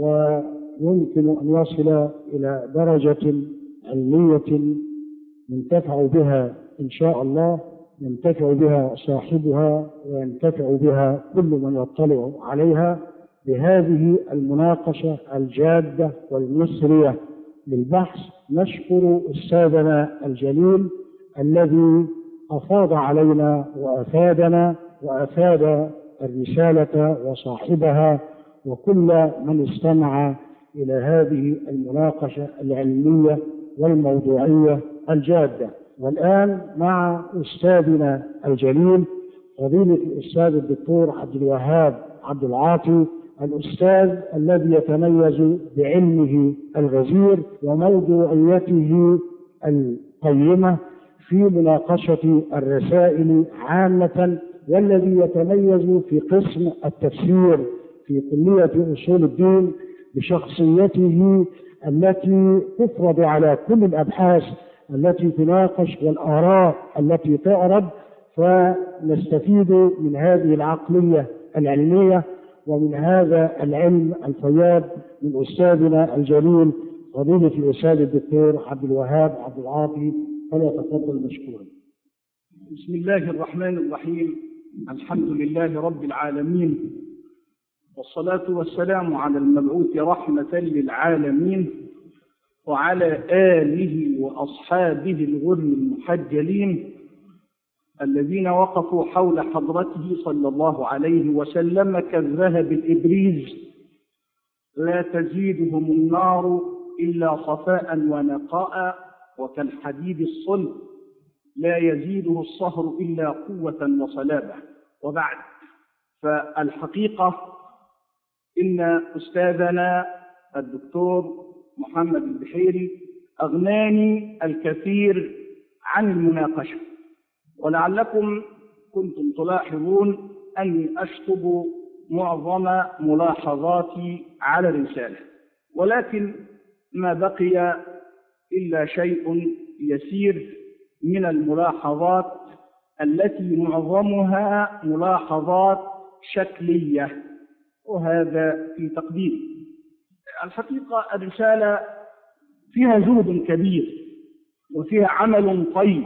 ويمكن أن يصل إلى درجة علمية ينتفع بها إن شاء الله ينتفع بها صاحبها وينتفع بها كل من يطلع عليها بهذه المناقشة الجادة والمسرية للبحث نشكر أستاذنا الجليل الذي أفاض علينا وأفادنا وأفاد الرسالة وصاحبها وكل من استمع إلى هذه المناقشة العلمية والموضوعية الجادة والآن مع أستاذنا الجليل فضيلة الأستاذ الدكتور عبد الوهاب عبد العاطي الأستاذ الذي يتميز بعلمه الغزير وموضوعيته القيمة في مناقشة الرسائل عامة والذي يتميز في قسم التفسير في كلية أصول الدين بشخصيته التي تفرض على كل الأبحاث التي تناقش والآراء التي تعرض فنستفيد من هذه العقلية العلمية ومن هذا العلم الفياض من أستاذنا الجليل فضيلة الأستاذ الدكتور عبد الوهاب عبد العاطي فليتفضل مشكورا. بسم الله الرحمن الرحيم الحمد لله رب العالمين والصلاة والسلام على المبعوث رحمة للعالمين وعلى آله وأصحابه الغر المحجلين الذين وقفوا حول حضرته صلى الله عليه وسلم كالذهب الإبريز لا تزيدهم النار إلا صفاء ونقاء وكالحديد الصلب لا يزيده الصهر إلا قوة وصلابة وبعد فالحقيقة إن أستاذنا الدكتور محمد البحيري أغناني الكثير عن المناقشة ولعلكم كنتم تلاحظون أني أشطب معظم ملاحظاتي على الرسالة ولكن ما بقي إلا شيء يسير من الملاحظات التي معظمها ملاحظات شكلية وهذا في تقديري الحقيقة الرسالة فيها جهد كبير وفيها عمل طيب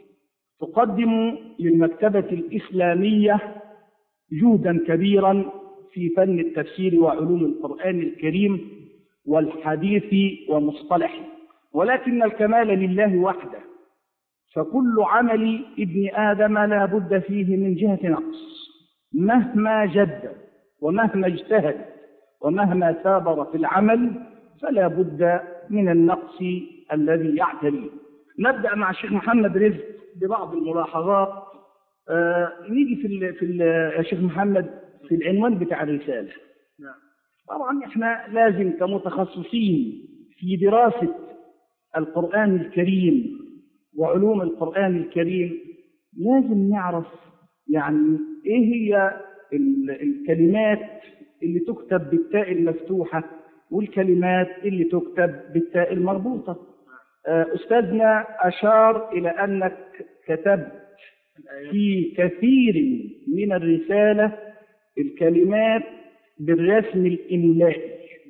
تقدم للمكتبة الإسلامية جهدا كبيرا في فن التفسير وعلوم القرآن الكريم والحديث ومصطلحه ولكن الكمال لله وحده فكل عمل ابن آدم لا بد فيه من جهة نقص مهما جد ومهما اجتهد ومهما ثابر في العمل فلا بد من النقص الذي يعتريه نبدأ مع الشيخ محمد رزق ببعض الملاحظات آه نيجي في ال في ال يا شيخ محمد في العنوان بتاع الرسالة طبعا احنا لازم كمتخصصين في دراسة القرآن الكريم وعلوم القرآن الكريم لازم نعرف يعني ايه هي ال- الكلمات اللي تكتب بالتاء المفتوحة والكلمات اللي تكتب بالتاء المربوطة آه، أستاذنا أشار إلى أنك كتبت في كثير من الرسالة الكلمات بالرسم الإملائي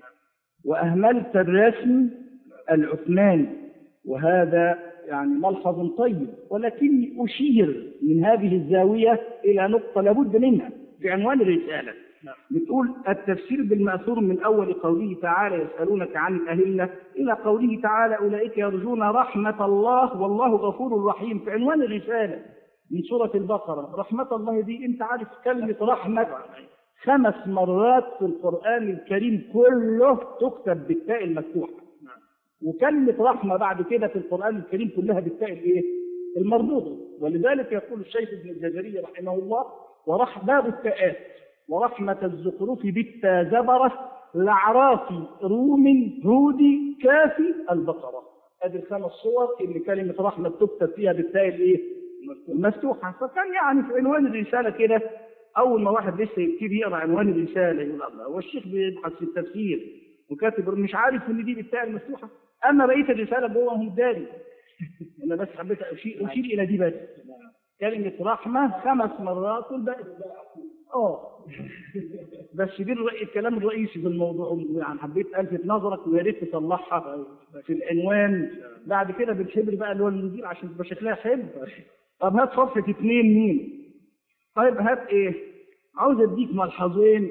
وأهملت الرسم العثماني وهذا يعني ملحظ طيب ولكني أشير من هذه الزاوية إلى نقطة لابد منها في عنوان الرسالة بتقول التفسير بالمأثور من أول قوله تعالى يسألونك عن الأهلة إلى قوله تعالى أولئك يرجون رحمة الله والله غفور رحيم في عنوان الرسالة من سورة البقرة رحمة الله دي أنت عارف كلمة رحمة خمس مرات في القرآن الكريم كله تكتب بالتاء المفتوحة وكلمة رحمة بعد كده في القرآن الكريم كلها بالتاء الايه؟ المربوطة ولذلك يقول الشيخ ابن الجزري رحمه الله ورح باب التاءات ورحمة الزخرف بالتا زبرة الأعرافي روم هودي كافي البقرة هذه الخمس صور اللي كلمة رحمة تكتب فيها بالتاء الايه؟ المفتوحة فكان يعني في عنوان الرسالة كده أول ما واحد لسه يبتدي يقرأ عنوان الرسالة يقول الله هو الشيخ بيبحث في التفسير وكاتب مش عارف إن دي بالتاء المفتوحة أما بقية الرسالة جوه هم داري أنا بس حبيت أشير, أشير إلى دي بس كلمة رحمة خمس مرات والباقي اه بس دي الرأي الكلام الرئيسي في الموضوع يعني حبيت الفت نظرك ويا ريت تصلحها في العنوان بعد كده بالحبر بقى اللي هو المدير عشان تبقى شكلها حلو طب هات صفحة اثنين مين طيب هات ايه عاوز اديك ملحظين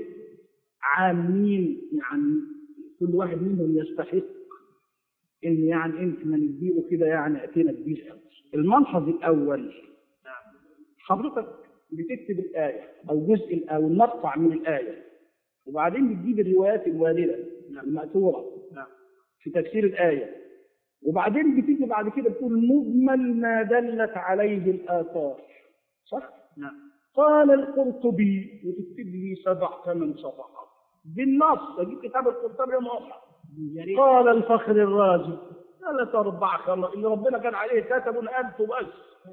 عامين يعني كل واحد منهم يستحق ان يعني انت ما نديله كده يعني اتينا كبير قوي الملحظ الاول حضرتك بتكتب الايه او جزء او المقطع من الايه وبعدين بتجيب الروايات الوارده الماثوره في تفسير الايه وبعدين بتيجي بعد كده بتقول مجمل ما دلت عليه الاثار صح؟ نعم قال القرطبي وتكتب لي سبع ثمان صفحات بالنص اجيب كتاب القرطبي موقع قال الفخر الرازي ثلاث اربع خمس اللي ربنا كان عليه كتبوا الالف بس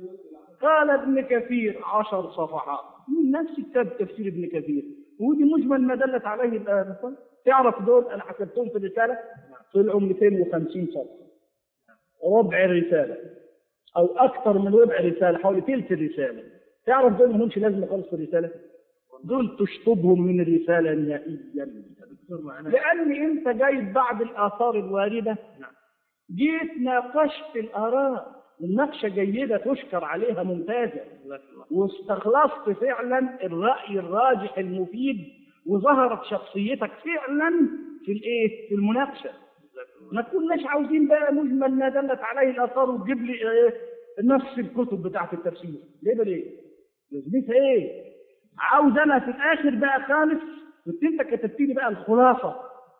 قال ابن كثير عشر صفحات من نفس كتاب تفسير ابن كثير ودي مجمل ما دلت عليه الآن تعرف دول أنا حسبتهم في الرسالة طلعوا 250 صفحة ربع الرسالة أو أكثر من ربع الرسالة حوالي ثلث الرسالة تعرف دول ما همش لازم خالص في الرسالة دول تشطبهم من الرسالة نهائيا لأن أنت جايب بعض الآثار الواردة جيت ناقشت الآراء النقشة جيدة تشكر عليها ممتازة واستخلصت فعلا الرأي الراجح المفيد وظهرت شخصيتك فعلا في الايه؟ في المناقشة ما كناش عاوزين بقى مجمل ما دلت عليه الآثار وتجيب لي إيه؟ نفس الكتب بتاعت التفسير ليه بقى ليه؟ لازمتها ايه؟ عاوز انا في الاخر بقى خالص كنت انت كتبت لي بقى الخلاصة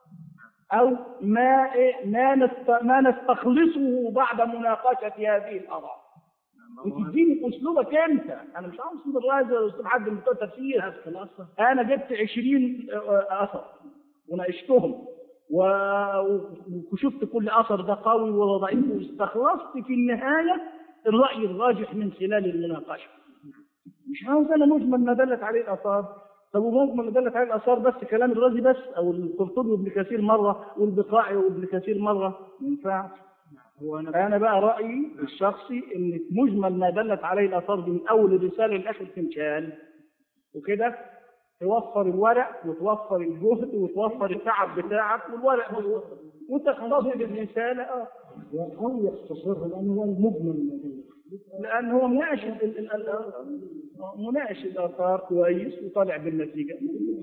أو ما إيه ما نست ما نستخلصه بعد مناقشة هذه الآراء. وتديني أسلوبك أنت، أنا مش عاوز أسلوب الرازي ولا أسلوب حد من بتوع التفسير. أنا جبت 20 أثر وناقشتهم و- وشفت كل أثر ده قوي ولا ضعيف واستخلصت في النهاية الرأي الراجح من خلال المناقشة. مش عاوز أنا مجمل ما دلت عليه الآثار طب ومجمل ما دلت عليه الآثار بس كلام الرازي بس أو القرطبي وابن كثير مرة والبقاعي وابن كثير مرة ما ينفعش. هو انا أنا بقى رأيي الشخصي إن مجمل ما دلت عليه الآثار دي من أول الرسالة لآخر تمثال وكده توفر الورق وتوفر الجهد وتوفر التعب بتاعك والورق وتختصر الرسالة اه أو يختصرها لأنه هو المجمل لأن هو مناقش ال- ال- ال- ال- مناقش الآثار كويس وطالع بالنتيجة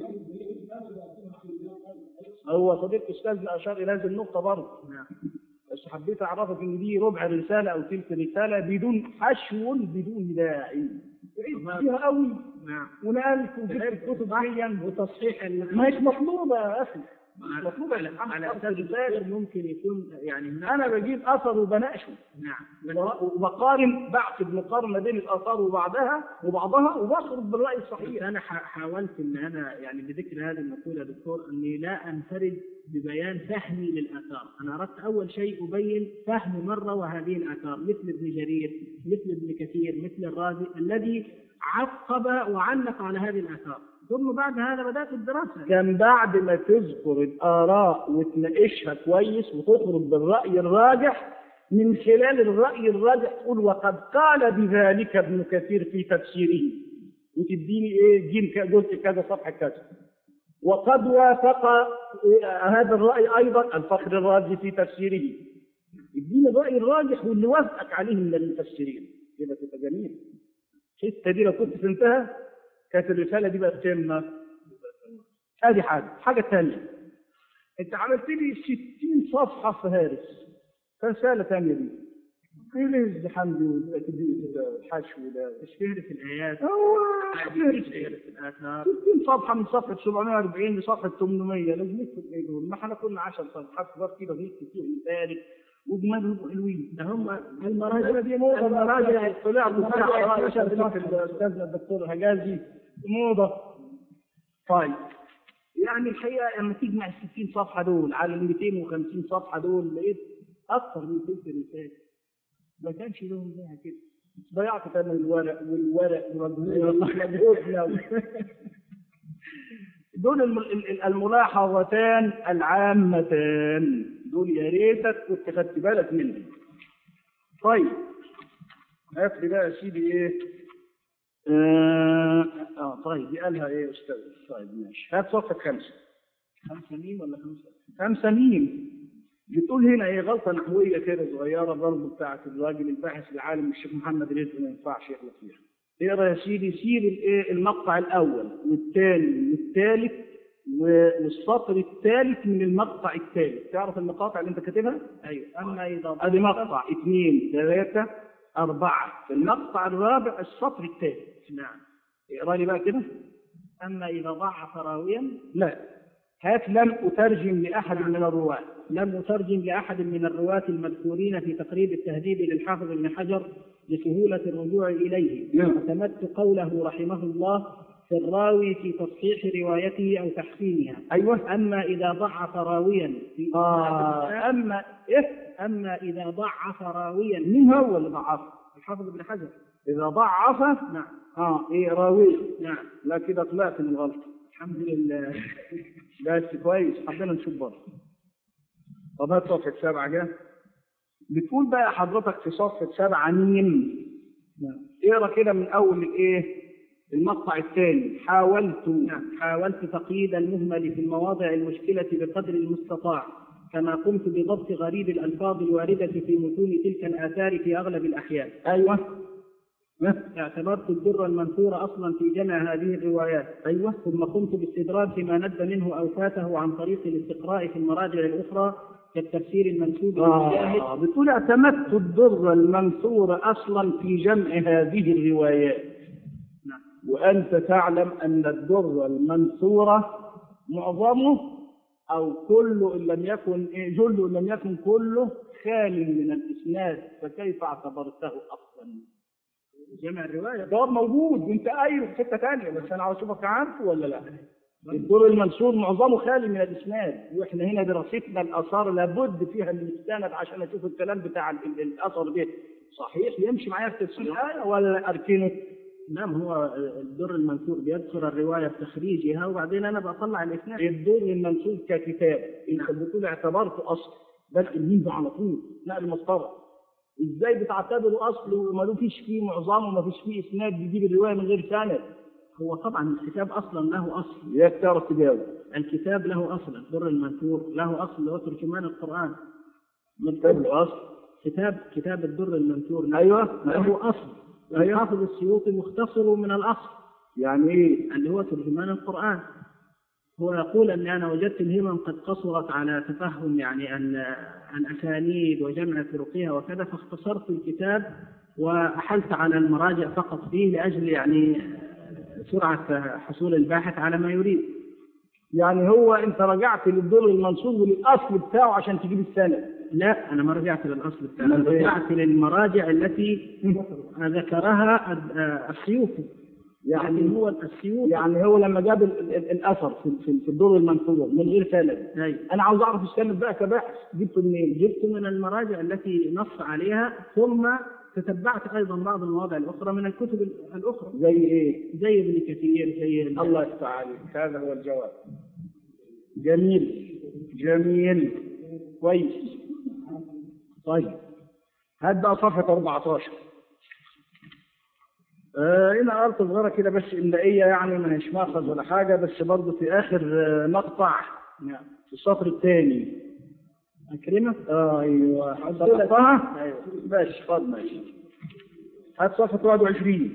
هو صديق أستاذنا أشار إلى هذه النقطة برضه بس حبيت أعرفك إن دي ربع رسالة أو تلك رسالة بدون حشو بدون داعي تعبت فيها قوي نعم ونقلت وجبت الكتب دي وتصحيح ال- ما هيش مطلوبة يا أخي مش مطلوبة على الإلحام على خمس اساس رسائل. الدكتور ممكن يكون يعني هناك أنا بجيب أثر وبناقشه نعم وبقارن بعقد مقارنة بين الآثار وبعضها وبعضها وبخرج بالرأي بس الصحيح انا ح- حاولت ان انا يعني بذكر هذه المقوله يا دكتور اني لا انفرد ببيان فهمي للاثار، انا اردت اول شيء ابين فهم مره وهذه الاثار مثل ابن جرير، مثل ابن كثير، مثل الرازي الذي عقب وعلق على هذه الاثار، ثم بعد هذا بدات الدراسه كان بعد ما تذكر الآراء وتناقشها كويس وتخرج بالرأي الراجح من خلال الرأي الراجح تقول وقد قال بذلك ابن كثير في تفسيره وتديني ايه جيم ك- قلت كذا صفحة كذا وقد وافق إيه هذا الرأي أيضا الفخر الرازي في تفسيره اديني الرأي الراجح واللي وافقك عليه من المفسرين كده تبقى جميل الحته دي لو كنت فهمتها كانت الرسالة دي بقت قمة ادي حاجة الحاجة الثانية انت عملت لي 60 صفحة في هارس رسالة ثانية دي ايه ليه الزحام دي والتدقيق ده والحشو ده مش فهرس الايات هو فهرس الاثار 60 صفحة من صفحة 740 لصفحة 800 لازم نكتب ايه دول؟ ما احنا كنا 10 صفحات كبار كده غير كتير مثالي ودماغهم حلوين ده هم المراجع دي موضة المراجع طلعت المراجع وطلعت انتشرت في الاستاذنا الدكتور حجازي موضة طيب يعني الحقيقة لما تجمع ال 60 صفحة دول على ال 250 صفحة دول لقيت أكثر من ثلث رسالة ما كانش لهم فيها كده ضيعت ثمن الورق والورق ومجهودنا دول الم- ال- ال- الملاحظتان العامتان دول يا ريتك كنت خدت بالك منهم طيب هات لي بقى يا سيدي ايه آه, اه طيب دي قالها ايه يا استاذ طيب ماشي هات صفحه خمسه خمسة مين ولا خمسة؟ خمسه مين بتقول هنا ايه غلطه نحويه كده صغيره برضه بتاعت الراجل الباحث العالم الشيخ محمد رزق ما ينفعش يغلط فيها اقرا يا سيدي سير الايه المقطع الاول والثاني والثالث والسطر الثالث من المقطع الثالث تعرف المقاطع اللي انت كاتبها؟ ايوه اما اذا ادي مقطع اثنين ثلاثة أربعة في المقطع الرابع السطر الثالث نعم اقرا لي بقى كده اما اذا ضعف راويا لا هات لم أترجم لأحد من الرواة لم أترجم لأحد من الرواة المذكورين في تقريب التهذيب للحافظ ابن حجر لسهولة الرجوع إليه نعم. اعتمدت قوله رحمه الله في الراوي في تصحيح روايته أو تحسينها أيوه أما إذا ضعف راويا في آه أما إيه أما إذا ضعف راويا مين هو اللي ضعف الحافظ ابن حجر إذا ضعف نعم آه إيه راوي نعم لا كده طلعت من الغلط الحمد لله بس كويس حبينا نشوف برضه طب هات صفحة سبعة جه بتقول بقى حضرتك في صفحة سبعة ميم نعم اقرا كده من أول الإيه المقطع الثاني حاولت نعم حاولت تقييد المهمل في المواضع المشكلة بقدر المستطاع كما قمت بضبط غريب الألفاظ الواردة في متون تلك الآثار في أغلب الأحيان أيوه ها؟ اعتبرت الدر المنثور أصلا في جمع هذه الروايات أيوة ثم قمت باستدراج ما ند منه أو فاته عن طريق الاستقراء في المراجع الأخرى كالتفسير المنسوب للمجاهد آه بتقول اعتمدت الدر المنثور أصلا في جمع هذه الروايات نعم وأنت تعلم أن الدر المنثورة معظمه أو كله إن لم يكن إيه، جله إن لم يكن كله خال من الإسناد فكيف اعتبرته أصلا؟ جمع الرواية الجواب موجود وأنت قايل في حتة ثانية بس أنا عاوز أشوفك عارفه ولا لا؟ الدور المنصور معظمه خالي من الاسناد واحنا هنا دراستنا الاثار لابد فيها من السند عشان اشوف الكلام بتاع ال- ال- الاثر ده صحيح يمشي معايا في تفسير الايه ولا اركنه نعم هو الدر المنثور بيذكر الرواية بتخريجها وبعدين أنا بطلع الإسناد الدور المنسوب ككتاب انت بتقول اعتبرته اصل ده التلميذ ده على طول نقل مسطره ازاي بتعتبره اصل وما فيش فيه معظمه وما فيش فيه اسناد بيجيب الروايه من غير سند هو طبعا الكتاب اصلا له اصل يا تعرف تجاوب الكتاب له اصل الدر المنثور له اصل هو ترجمان القران كتاب الاصل كتاب كتاب الدر المنثور له- ايوه له اصل الحافظ السيوطي مختصر من الاصل يعني ايه اللي هو ترجمان القرآن هو يقول أن أنا وجدت الهمم قد قصرت على تفهم يعني أن الأسانيد وجمع طرقها وكذا فاختصرت الكتاب وأحلت على المراجع فقط فيه لأجل يعني سرعة حصول الباحث على ما يريد يعني هو انت رجعت للدور المنصوب للاصل بتاعه عشان تجيب السند لا أنا ما رجعت للأصل بتاعه أمال إيه؟ رجعت للمراجع التي ذكرها السيوطي يعني لكن هو السيوطي يعني هو لما جاب ال- ال- الاثر في, في, في الدور المنصوب من غير سند أيوة. انا عاوز اعرف السند بقى كباحث جبته منين؟ جبت من المراجع التي نص عليها ثم تتبعت ايضا بعض المواضع الاخرى من الكتب الاخرى زي ايه؟ زي ابن كثير زي ال- الله يفتح عليك هذا هو الجواب جميل جميل كويس طيب هات بقى صفحة 14 آه هنا غلطة صغيرة كده بس إملائية يعني ما هيش مأخذ ولا حاجة بس برضه في آخر آه مقطع نعم في السطر الثاني اكرمك آه أيوه صفحتها أيوه ماشي خد ماشي هات صفحة 21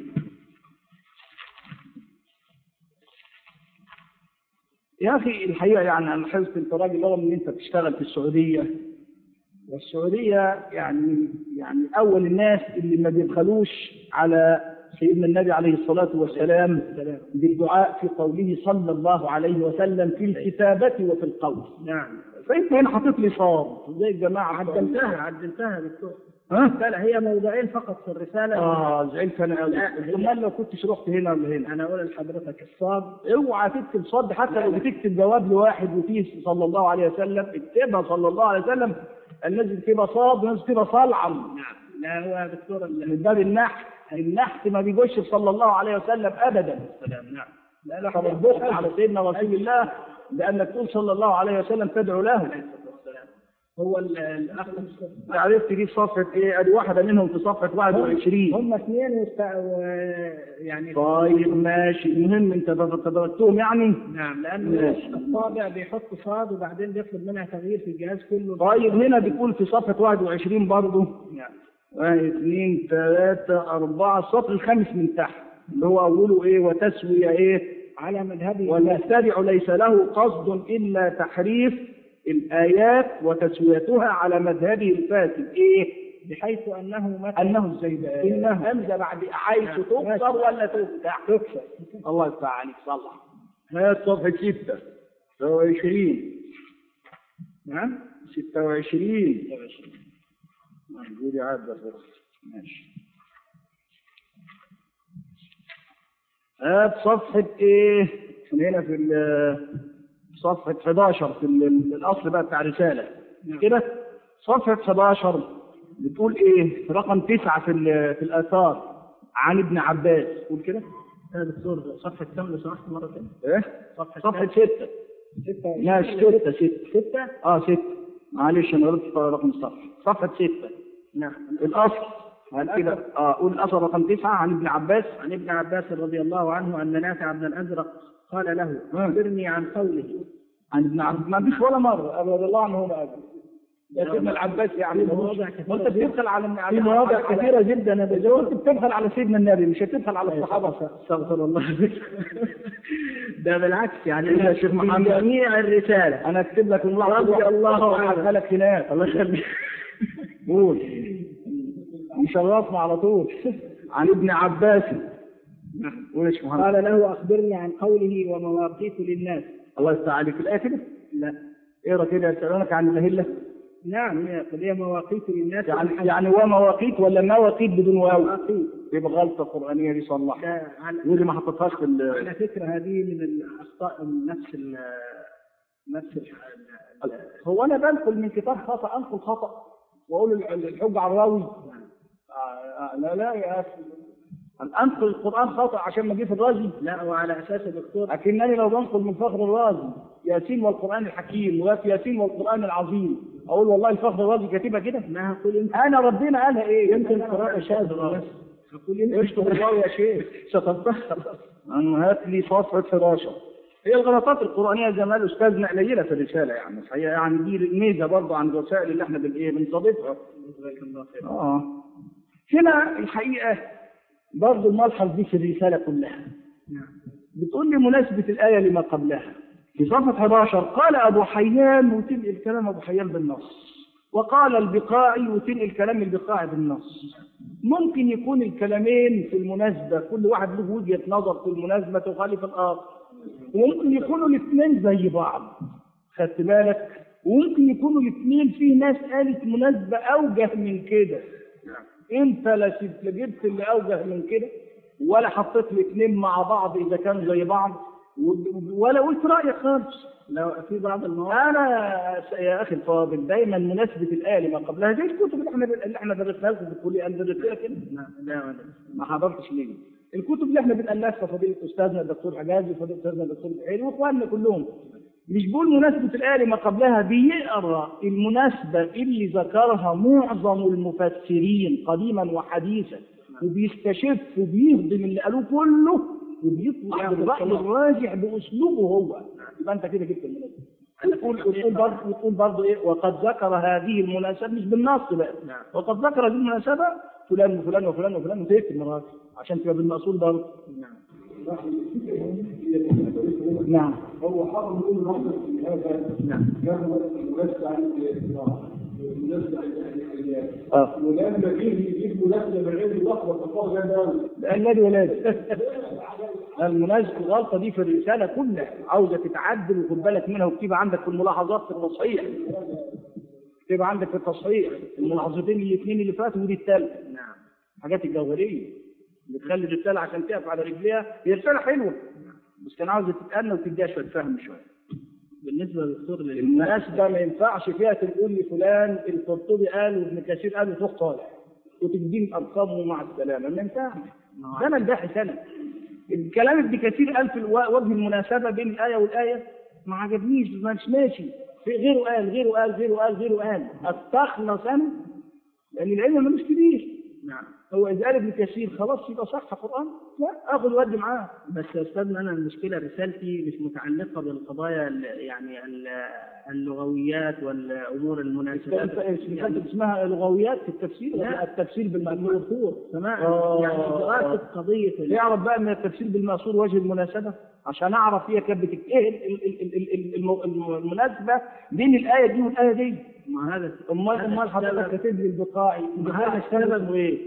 يا اخي الحقيقه يعني انا لاحظت انت راجل رغم ان انت بتشتغل في السعوديه والسعوديه يعني يعني اول الناس اللي ما بيبخلوش على سيدنا النبي عليه الصلاه والسلام بالدعاء في قوله صلى الله عليه وسلم في الكتابه وفي القول نعم فانت هنا حاطط لي صاد زي الجماعه بتوع- عدلتها عدلتها دكتور ها؟ لا هي موضعين فقط في الرساله اه زعلت انا قوي لا، هي- امال لو كنتش رحت هنا ولا هنا انا اقول لحضرتك الصاد اوعى تكتب صد حتى لو بتكتب جواب لواحد وفيه صلى الله عليه وسلم اكتبها صلى الله عليه وسلم الناس بتكتبها صاد والناس بتكتبها صلعا نعم لا هو يا دكتور ال- من باب النحت النحت ما بيجوش صلى الله عليه وسلم ابدا السلام نعم لا لا طب البخل على سيدنا رسول الله لانك تقول صلى الله عليه وسلم تدعو له والسلام هو ال- الاخ عرفت دي صفحه ايه ادي واحده منهم في صفحه 21 هم اثنين وست... و... يعني طيب ماشي المهم انت تدركتهم يعني نعم لأن ماشي. الطابع بيحط صاد وبعدين بيطلب منها تغيير في الجهاز كله طيب هنا بيقول في صفحه 21 برضه نعم واحد اثنين ثلاثة أربعة السطر الخامس من تحت اللي هو أوله إيه وتسوية إيه على مذهبي والمبتدع ليس له قصد إلا تحريف الآيات وتسويتها على مذهبه الفاسد إيه؟ بحيث أنه متى أنه إزاي بقى؟ إنه. همزة بعد عايز تكسر ولا تفتح؟ تكسر الله يفتح عليك صلح هات صفحة ستة 26 نعم 26 موجود عاد بس ماشي هات صفحة ايه؟ احنا هنا في ال- صفحة 11 في ال- الأصل بقى بتاع الرسالة نعم. كده صفحة 11 بتقول ايه؟ في رقم تسعة في ال- في الآثار عن ابن عباس قول كده يا دكتور صفحة كم لو سمحت مرة ثانية ايه؟ صفحة صفحة ستة ستة ماشي ستة ستة ستة اه ستة معلش انا غلطت في رقم الصفحة صفحة ستة نعم الأصل هل كده اه قول الأصل رقم تسعة عن ابن عباس عن ابن عباس رضي الله عنه أن نافع بن الأزرق قال له نعم. أخبرني عن قوله عن ابن عباس ما فيش ولا مرة رضي الله عنه هنا أبدا يا سيدنا العباس يعني في مواضع كثيرة ما انت بتبخل على على- في مواضع على- كثيرة جدا أنا إذا كنت بتبخل على سيدنا النبي مش هتبخل على الصحابة استغفر الله ده بالعكس يعني إيه يا شيخ في محمد؟ جميع الرسالة أنا أكتب لك من رضي الله عنه. لك هناك الله يخليك قول مشرفنا على طول عن ابن عباس قول يا شيخ محمد قال له أخبرني عن قوله ومواقيت للناس الله يفتح عليك الآية كده لا اقرا كده يسألونك عن الأهلة نعم هي قل هي مواقيت للناس يعني والحج. يعني ومواقيت ولا مواقيت بدون واو مواقيت يبقى غلطة قرآنية دي صلحها ده على ودي ما حطيتهاش في ال- على فكرة هذه من الأخطاء من نفس ال نفس ال هو أنا بنقل من كتاب خطأ أنقل خطأ وأقول ال- الحج على الراوي آه، آه، لا لا يا أخي أن أنقل القرآن خطأ عشان ما أجي في الرازي لا وعلى أساس يا دكتور لكنني لو بنقل من فخر الرازي ياسين والقرآن الحكيم وفي ياسين والقرآن العظيم أقول والله الفخر الرازي كاتبها كده ما هقول يمكن أنا ربنا قالها إيه يمكن قراءة شاذة بس اشتغل الله يا شيخ شطبتها أنا هات لي صفحة 11 هي الغلطات القرآنية زي ما قال أستاذنا قليلة في الرسالة يعني الحقيقة يعني دي الميزة برضه عن الوسائل اللي احنا بن- إيه بنستضيفها جزاك الله خير اه هنا الحقيقة برضه الملحظ دي في الرسالة كلها نعم بتقول لي مناسبة الآية لما قبلها في صفحة 11 قال أبو حيان وتنقل كلام أبو حيان بالنص وقال البقاعي وتنقل كلام البقاعي بالنص ممكن يكون الكلامين في المناسبة كل واحد له وجهة نظر في المناسبة تخالف الآخر وممكن يكونوا الاثنين زي بعض خدت بالك وممكن يكونوا الاثنين في ناس قالت مناسبة أوجه من كده انت لا شفت- لا جبت اللي اوجه من كده ولا حطيت الاثنين مع بعض اذا كانوا زي بعض و- ولا قلت رايك خالص لو في بعض المواقع انا س- يا اخي الفاضل دايما مناسبه الايه لما قبلها زي الكتب اللي احنا اللي احنا درسناها لكم في الكليه انا درستها كده نعم لا ولا ما حضرتش ليه الكتب اللي احنا بنألفها فضيله استاذنا الدكتور حجازي وفضيله استاذنا الدكتور بحيري واخواننا كلهم مش بقول مناسبة الآية ما قبلها بيقرأ المناسبة اللي ذكرها معظم المفسرين قديما وحديثا وبيستشف وبيهضم اللي قالوه كله وبيطلع بالرأي الراجح بأسلوبه هو يبقى أنت كده جبت المناسبة وتقول وتقول برضه وتقول برضه ايه وقد ذكر هذه المناسبه مش بالنص بقى نعم. وقد ذكر هذه المناسبه فلان وفلان وفلان وفلان وتكتب مرات عشان تبقى بالمقصود برضه نعم نعم هو حرم يقول نصر في هذا نعم كان مناسبة عن الإطلاق مناسبة عن الحياة اه ولما جه يجيب مناسبة بالعلم الأخضر فقال ده الذي ولاده المناسبة الغلطة دي في الرسالة كلها عاوزة تتعدل وخد بالك منها واكتبها عندك في الملاحظات في التصحيح اكتبها عندك في التصحيح الملاحظتين الاثنين اللي فاتوا ودي الثالثة نعم الحاجات الجوهرية اللي تخلي الرسالة عشان تقف على رجليها هي رسالة حلوة بس كان عاوزة تتأنى وتديها شوية فهم شوية بالنسبة للدكتور لل- المناسبة ما ينفعش فيها تقول لي فلان القرطبي قال وابن كثير قال وتروح طالع وتديني الأرقام مع السلامة ما ينفعش ده انا الباحث انا الكلام ابن كثير قال في الو- وجه المناسبة بين الآية والآية ما عجبنيش مش ماشي في غيره قال غيره قال غيره قال غيره قال استخلص انا لأن العلم ملوش كبير نعم هو إذا قال ابن كثير خلاص يبقى صح قرآن لا آخذ ودي معاه بس يا استاذنا انا المشكله رسالتي مش متعلقه بالقضايا ال- يعني ال- اللغويات والامور انت المناسبات انت اسمها لغويات في التفسير لا. ولا التفسير بالمأثور سماع آه. يعني دراسه قضيه ال- يعرف بقى من التفسير بالمأثور وجه المناسبة عشان أعرف هي كانت بتك- إيه ال- ال- ال- ال- ال- الم- الم- المناسبة بين الآية دي والآية دي ما هذا أمال هذا أمال حضرتك السبب- كاتب لي البقاعي ما هذا البقاعي السبب اسمه إيه؟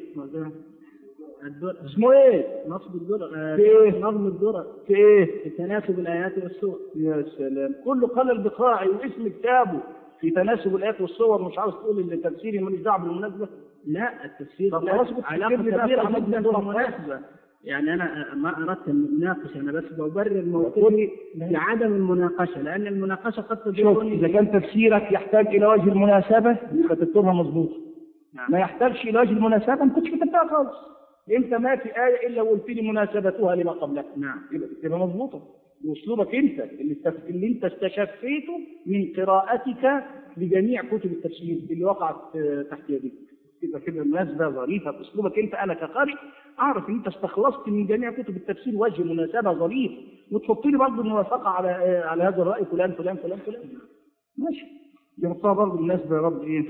الدر... اسمه إيه؟ نصب الدرر آه، في إيه؟ نظم الدرر في إيه؟ في تناسب الايات والسور يا سلام كله قال البقاعي واسم كتابه في تناسب الآيات والصور مش عاوز تقول إن تفسيري ماليش دعوة بالمناسبة لا التفسير طب لا خلاص كنت علاقه تكتب لي بقى كبيره في عمود جدا الدرر. بالمناسبه يعني انا ما اردت ان اناقش انا بس ببرر موقفي لعدم المناقشه لان المناقشه قد شوف تكون إذا كان تفسيرك يحتاج إلى وجه المناسبة يبقى تكتبها مظبوط نعم. ما يحتاجش الى وجه المناسبه ما كنتش كتبتها خالص انت ما في ايه الا وقلت لي مناسبتها لما قبلها نعم يبقى تكتبها مظبوطه واسلوبك انت اللي, استف... اللي انت استشفيته من قراءتك لجميع كتب التفسير اللي وقعت آه، تحت يديك يبقى كده مناسبه ظريفه باسلوبك انت انا كقارئ اعرف ان انت استخلصت من جميع كتب التفسير وجه مناسبه ظريف وتحط لي برضه الموافقه على آه، على هذا الراي فلان فلان فلان فلان ماشي جبتها برضه مناسبه يا رب ايه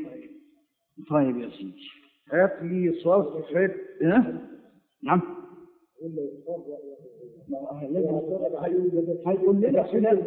طيب يا سيدي هات لي صفحة ها؟ نعم هيقول لنا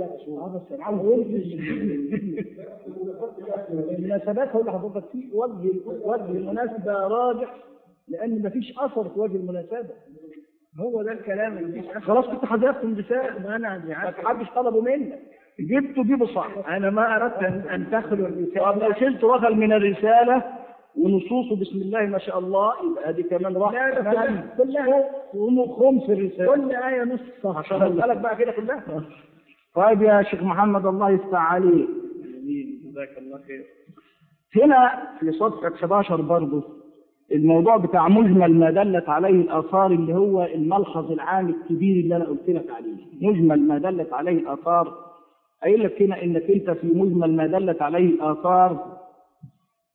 المناسبات هقول لحضرتك في وجه وجه المناسبة راجح لأن مفيش أثر في وجه المناسبة هو ده الكلام اللي مفيش خلاص كنت حذفت مثال ما انا ما جعلت حدش طلبه منك جبته جيبه صح انا ما اردت ان ان تخلو طب الرساله لو شلت رجل من الرسالة ونصوصه بسم الله ما شاء الله يبقى دي كمان راح لا، لا، كمان كلها- خمس الرسالة كل ايه نص صح عشان اسالك بقى كده كلها طيب يا شيخ محمد الله يفتح عليك جزاك الله خير هنا في صفحة 11 برضه الموضوع بتاع مجمل ما دلت عليه الآثار اللي هو الملحظ العام الكبير اللي أنا قلت لك عليه مجمل ما دلت عليه الآثار قايل لك هنا إنك أنت في مجمل ما دلت عليه الآثار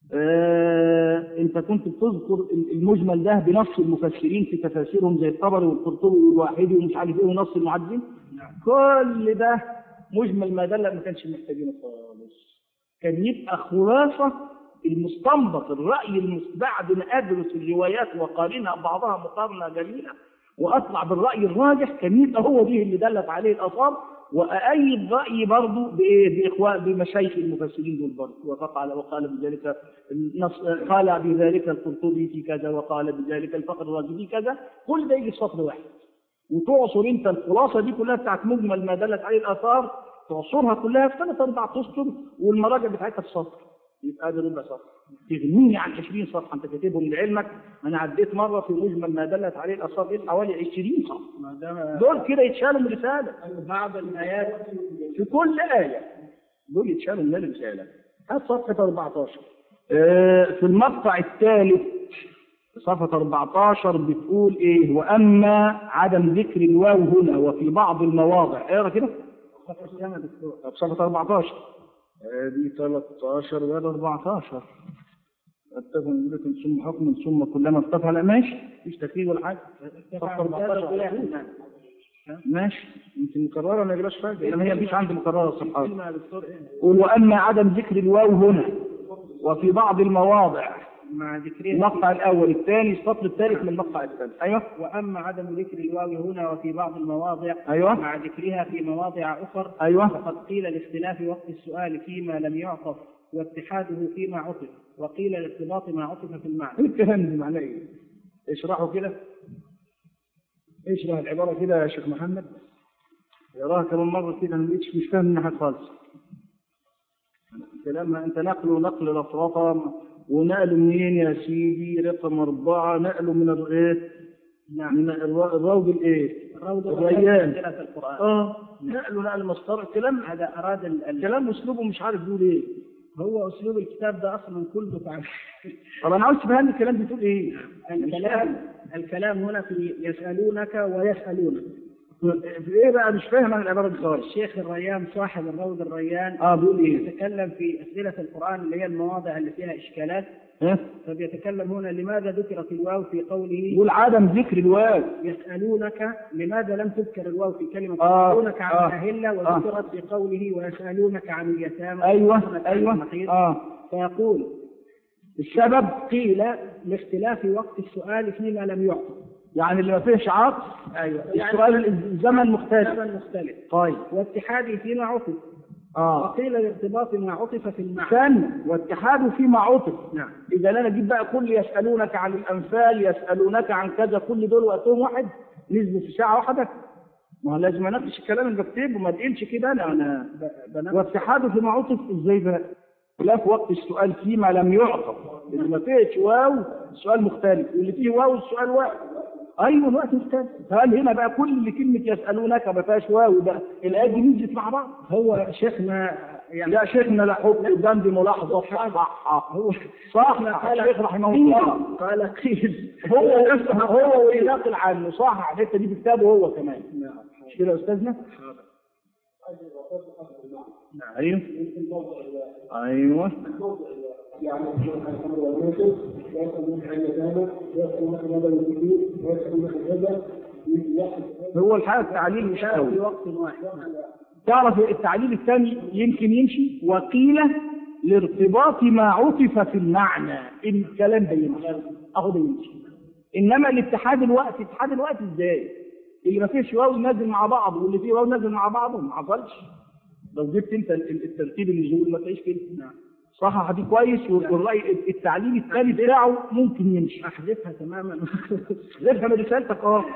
آه انت كنت بتذكر المجمل ده بنص المفسرين في تفاسيرهم زي الطبري والقرطبي والواحدي ومش عارف ايه ونص المعدين كل ده مجمل ما دل ما كانش محتاجينه خالص كان يبقى خلاصه المستنبط الراي المس- بعد ما ادرس الروايات وقارنها بعضها مقارنه جميله واطلع بالراي الراجح كان يبقى هو دي اللي دلت عليه الاثار وايد رايي برضه بايه باخوان بمشايخ المفسرين دول برضه وقال وقال بذلك النص قال بذلك القرطبي في كذا وقال بذلك الفقر الرازي في كذا كل ده يجي في سطر واحد وتعصر انت الخلاصه دي كلها بتاعت مجمل ما دلت عليه الاثار تعصرها كلها في ثلاث اربع اسطر والمراجع بتاعتها في سطر يبقى ده ربع سطر تغنيني عن 20 صفحه انت كاتبهم لعلمك انا عديت مره في مجمل ما دلت عليه الاثار إيه حوالي 20 صفحه ما دام دول كده يتشالوا من رساله بعض الآيات في كل آية دول يتشالوا من الرسالة هات صفحة 14 آه، في المقطع الثالث صفحة 14 بتقول إيه وأما عدم ذكر الواو هنا وفي بعض المواضع اقرا كده طب صفحة 14 آه، دي 13 ولا 14 اتفق لكم ثم حكم ثم كلما اتفق لا ماشي مفيش تكرير ولا حاجه صفحة 14 ماشي يمكن مكررة ما يجراش حاجة إنما هي مفيش عندي مكررة الصفحات قول وأما عدم ذكر الواو هنا وفي بعض المواضع مع ذكرها المقطع الأول الثاني السطر الثالث من المقطع الثاني أيوه وأما عدم ذكر الواو هنا وفي بعض المواضع أيوه مع ذكرها في مواضع أخر أيوه فقد قيل لاختلاف وقت السؤال فيما لم يعطف واتحاده فيما عطف وقيل لارتباط ما عطف في المعنى إيه الكلام ده معناه إيه؟ اشرحه كده اشرح العبارة كده يا شيخ محمد اقراها كمان مرة كده أنا مش مش فاهم منها حاجة خالص كلام أنت نقله نقل الأفراطة ونقله منين يا سيدي رقم أربعة نقله من الإيه؟ نعم من الر- الروض الإيه؟ الروض الريان. في القرآن اه نقله نقل مسطرة الكلام هذا أراد ال- ال- كلام أسلوبه مش عارف بيقول إيه هو أسلوب الكتاب ده أصلا كله فعل طب أنا عاوز تفهمني الكلام بتقول إيه؟ الكلام الكلام هنا في يسألونك ويسألونك في إيه بقى مش فاهم أنا العبارة دي خالص الشيخ الريان صاحب الروض الريان اه بيقول إيه؟ يتكلم في أسئلة القرآن اللي هي المواضع اللي فيها إشكالات ها؟ فبيتكلم هنا لماذا ذكرت الواو في قوله يقول عدم ذكر الواو يسألونك لماذا لم تذكر الواو في كلمة آه، يسألونك عن آه، الأهلة وذكرت في قوله ويسألونك عن اليتامى أيوه ويسألونك عن أيوه المحيض اه فيقول السبب قيل لاختلاف وقت السؤال فيما لم يعطى يعني اللي ما فيهش عطف أيوه السؤال الزمن مختلف زمن مختلف طيب واتحاده فيما عطف اه وقيل لارتباط ما عطف في المعنى ثاني واتحاده فيما عطف نعم اذا انا اجيب بقى كل يسالونك عن الانفال يسالونك عن كذا كل دول وقتهم واحد نزلوا في ساعه واحده ما هو لازم اناقش الكلام اللي بكتبه ما تقلش كده انا انا واتحاده فيما عطف ازاي بقى؟ خلاف وقت السؤال فيما لم يعطف اللي ما فيهش واو السؤال مختلف واللي فيه واو السؤال واحد ايوه الوقت مختلف هل هنا بقى كل اللي كلمه يسالونك ما فيهاش واو بقى الايات دي نزلت مع بعض هو شيخنا يعني يا شيخنا لا حط جنبي ملاحظه صح هو صح الشيخ رحمه الله قال قيل هو هو وينقل عنه صح الحته دي بكتابه هو كمان مش كده يا استاذنا؟ ايوه ايوه يعني الحمد والمنصب ويسألونك عن اليتامى ويسألونك ماذا ينفقون ويسألونك كذا هو الحقيقه التعليل مش في قوي وقت واحد تعرف التعليل الثاني يمكن يمشي وقيل لارتباط ما عطف في المعنى الكلام ده يمشي اهو ده يمشي انما الاتحاد الوقت اتحاد الوقت ازاي؟ اللي ما فيش واو نازل مع بعض واللي فيه واو نازل مع بعضه ما حصلش لو جبت انت ال- ال- الترتيب النزول ما تلاقيش كده صحح دي كويس والراي التعليل الثاني بتاعه ممكن يمشي احذفها تماما افهم رسالتك اه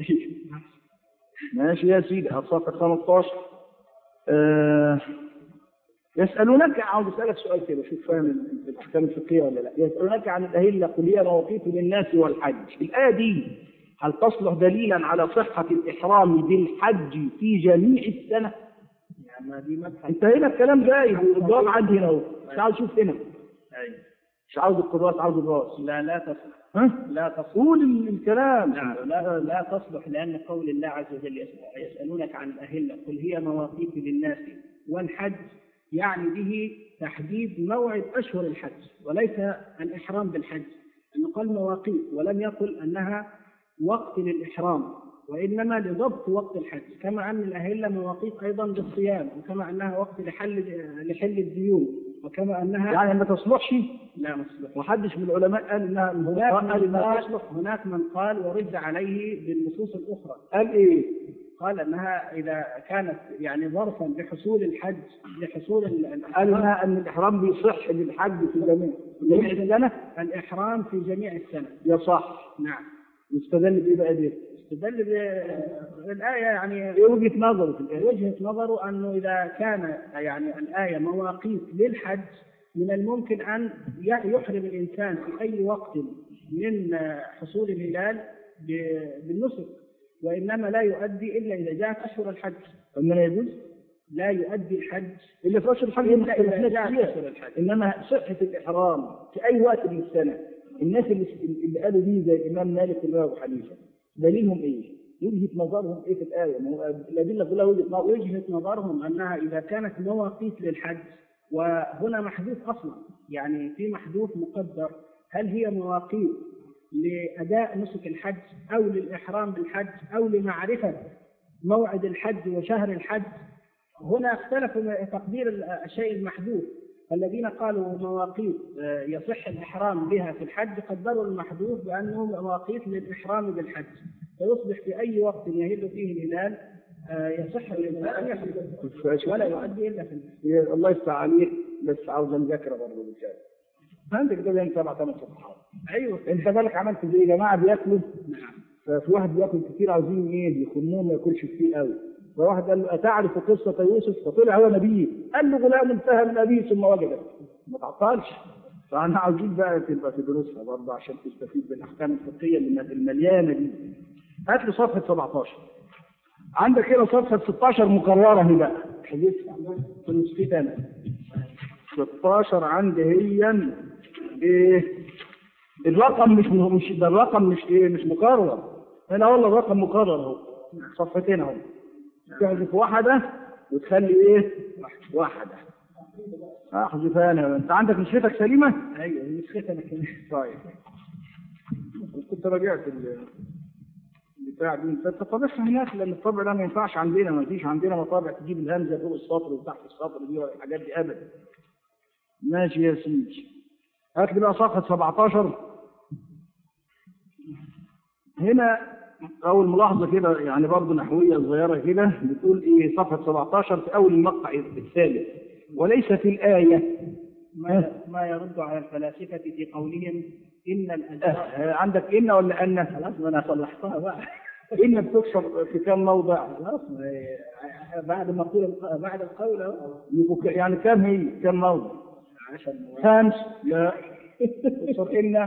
ماشي يا سيدي صفحة 15 آه يسألونك عاوز أسألك سؤال كده شوف فاهم ال- الأحكام الفقهية ولا لا يسألونك عن الأهلة قل هي مواقيت للناس والحج الآية دي هل تصلح دليلا على صحة الإحرام بالحج في جميع السنة؟ يعني ما دي مدحة أنت هنا الكلام جاي الجواب عندي هنا أهو مش عاوز أشوف هنا مش عاوز الكراس عاوز الراس لا لا تصلح ها؟ لا تصلح قول ال- الكلام نعم لا لا تصلح لأن قول الله عز وجل يسأل- يسألونك عن الأهلة قل هي مواقيت للناس والحج يعني به تحديد موعد أشهر الحج وليس الإحرام بالحج أنه قال مواقيت ولم يقل أنها وقت للإحرام وإنما لضبط وقت الحج كما أن الأهلة مواقيت أيضا للصيام وكما أنها وقت لحل لحل الديون وكما أنها يعني ما تصلحش لا مصلح وحدش من العلماء قال انها هناك قال من انها قال تصلح هناك من قال ورد عليه بالنصوص الأخرى قال ايه؟ قال انها اذا كانت يعني ظرفا لحصول الحج لحصول ال- قال الإحرام, انها ان الاحرام بيصح للحج في جميع في جميع السنه الاحرام في جميع السنه يصح نعم يستدل بايه بقى دي؟ استدل ب- بالايه يعني ايه وجهه نظره في الايه؟ وجهه نظره انه اذا كان يعني الايه مواقيت للحج من الممكن ان ي- يحرم الانسان في اي وقت من حصول الهلال ب- بالنسك وانما لا يؤدي الا اذا جاءت اشهر الحج انما لا يجوز لا يؤدي الحج اللي في اشهر الحج الا اذا مختلفين جاءت فيها اشهر الحج انما صحه الاحرام في اي وقت من السنه الناس اللي, اللي قالوا دي زي الامام مالك والامام ابو حنيفه دليلهم ايه؟ وجهه نظرهم ايه في الايه؟ ما هو الادله كلها وجهه نظر وجهة نظرهم أنها إذا كانت مواقيت للحج وهنا محذوف أصلا يعني في محذوف مقدر هل هي مواقيت لأداء نسك الحج أو للإحرام بالحج أو لمعرفة موعد الحج وشهر الحج هنا اختلفوا تقدير الشيء المحذوف الذين قالوا مواقيت آه، يصح الإحرام بها في الحج قدروا المحذوف بأنه مواقيت للإحرام بالحج فيصبح في أي وقت يهل فيه الهلال آه، يصح الإنسان أن يحرم ولا يؤدي إلا في الحج هي الله يفتح عليك بس عاوز مذاكره برضه بالكامل عندك ده بين سبع ثمان صفحات أيوه انت بالك عملت زي جماعه بياكلوا نعم ففي واحد بياكل كتير عاوزين ايه يخنوه ما ياكلش كتير قوي فواحد قال له اتعرف قصه يوسف فطلع هو نبي قال له غلام انتهى من ابيه ثم وجده ما تعطلش فاحنا عاوزين بقى تبقى في دروسها برضه عشان تستفيد بالاحكام الفقهيه اللي المليانه دي هات لي صفحه 17 عندك هنا صفحه 16 مكرره هنا بقى حذفها في نسختي انا 16 عندي هي ايه الرقم مش مش ده الرقم مش ايه مش مكرر هنا والله الرقم مكرر اهو صفحتين اهو تحذف واحده وتخلي ايه واحده احذفها انا انت عندك نسختك سليمه أيوه نسختها أنا كمان طيب كنت راجعت ال- بتاع دي فانت طابعها هناك لان الطبع ده ما ينفعش عندنا ما فيش عندنا مطابع تجيب الهمزه فوق السطر وتحت السطر دي ولا الحاجات دي ابدا ماشي يا سيدي هات لي بقى صفحه 17 هنا اول ملاحظه كده يعني برضه نحويه صغيره كده بتقول ايه صفحه 17 في اول المقطع الثالث وليس في الايه ما ما يرد على الفلاسفة في قولهم إن الأجزاء آه، عندك ان ولا ان خلاص ما أنا صلحتها بقى ان بتكسر في كم موضع خلاص ما- بعد ما قول بعد القول أهو يبقوا ك- يعني كم هي كم موضع عشان خمس لا تكسر ان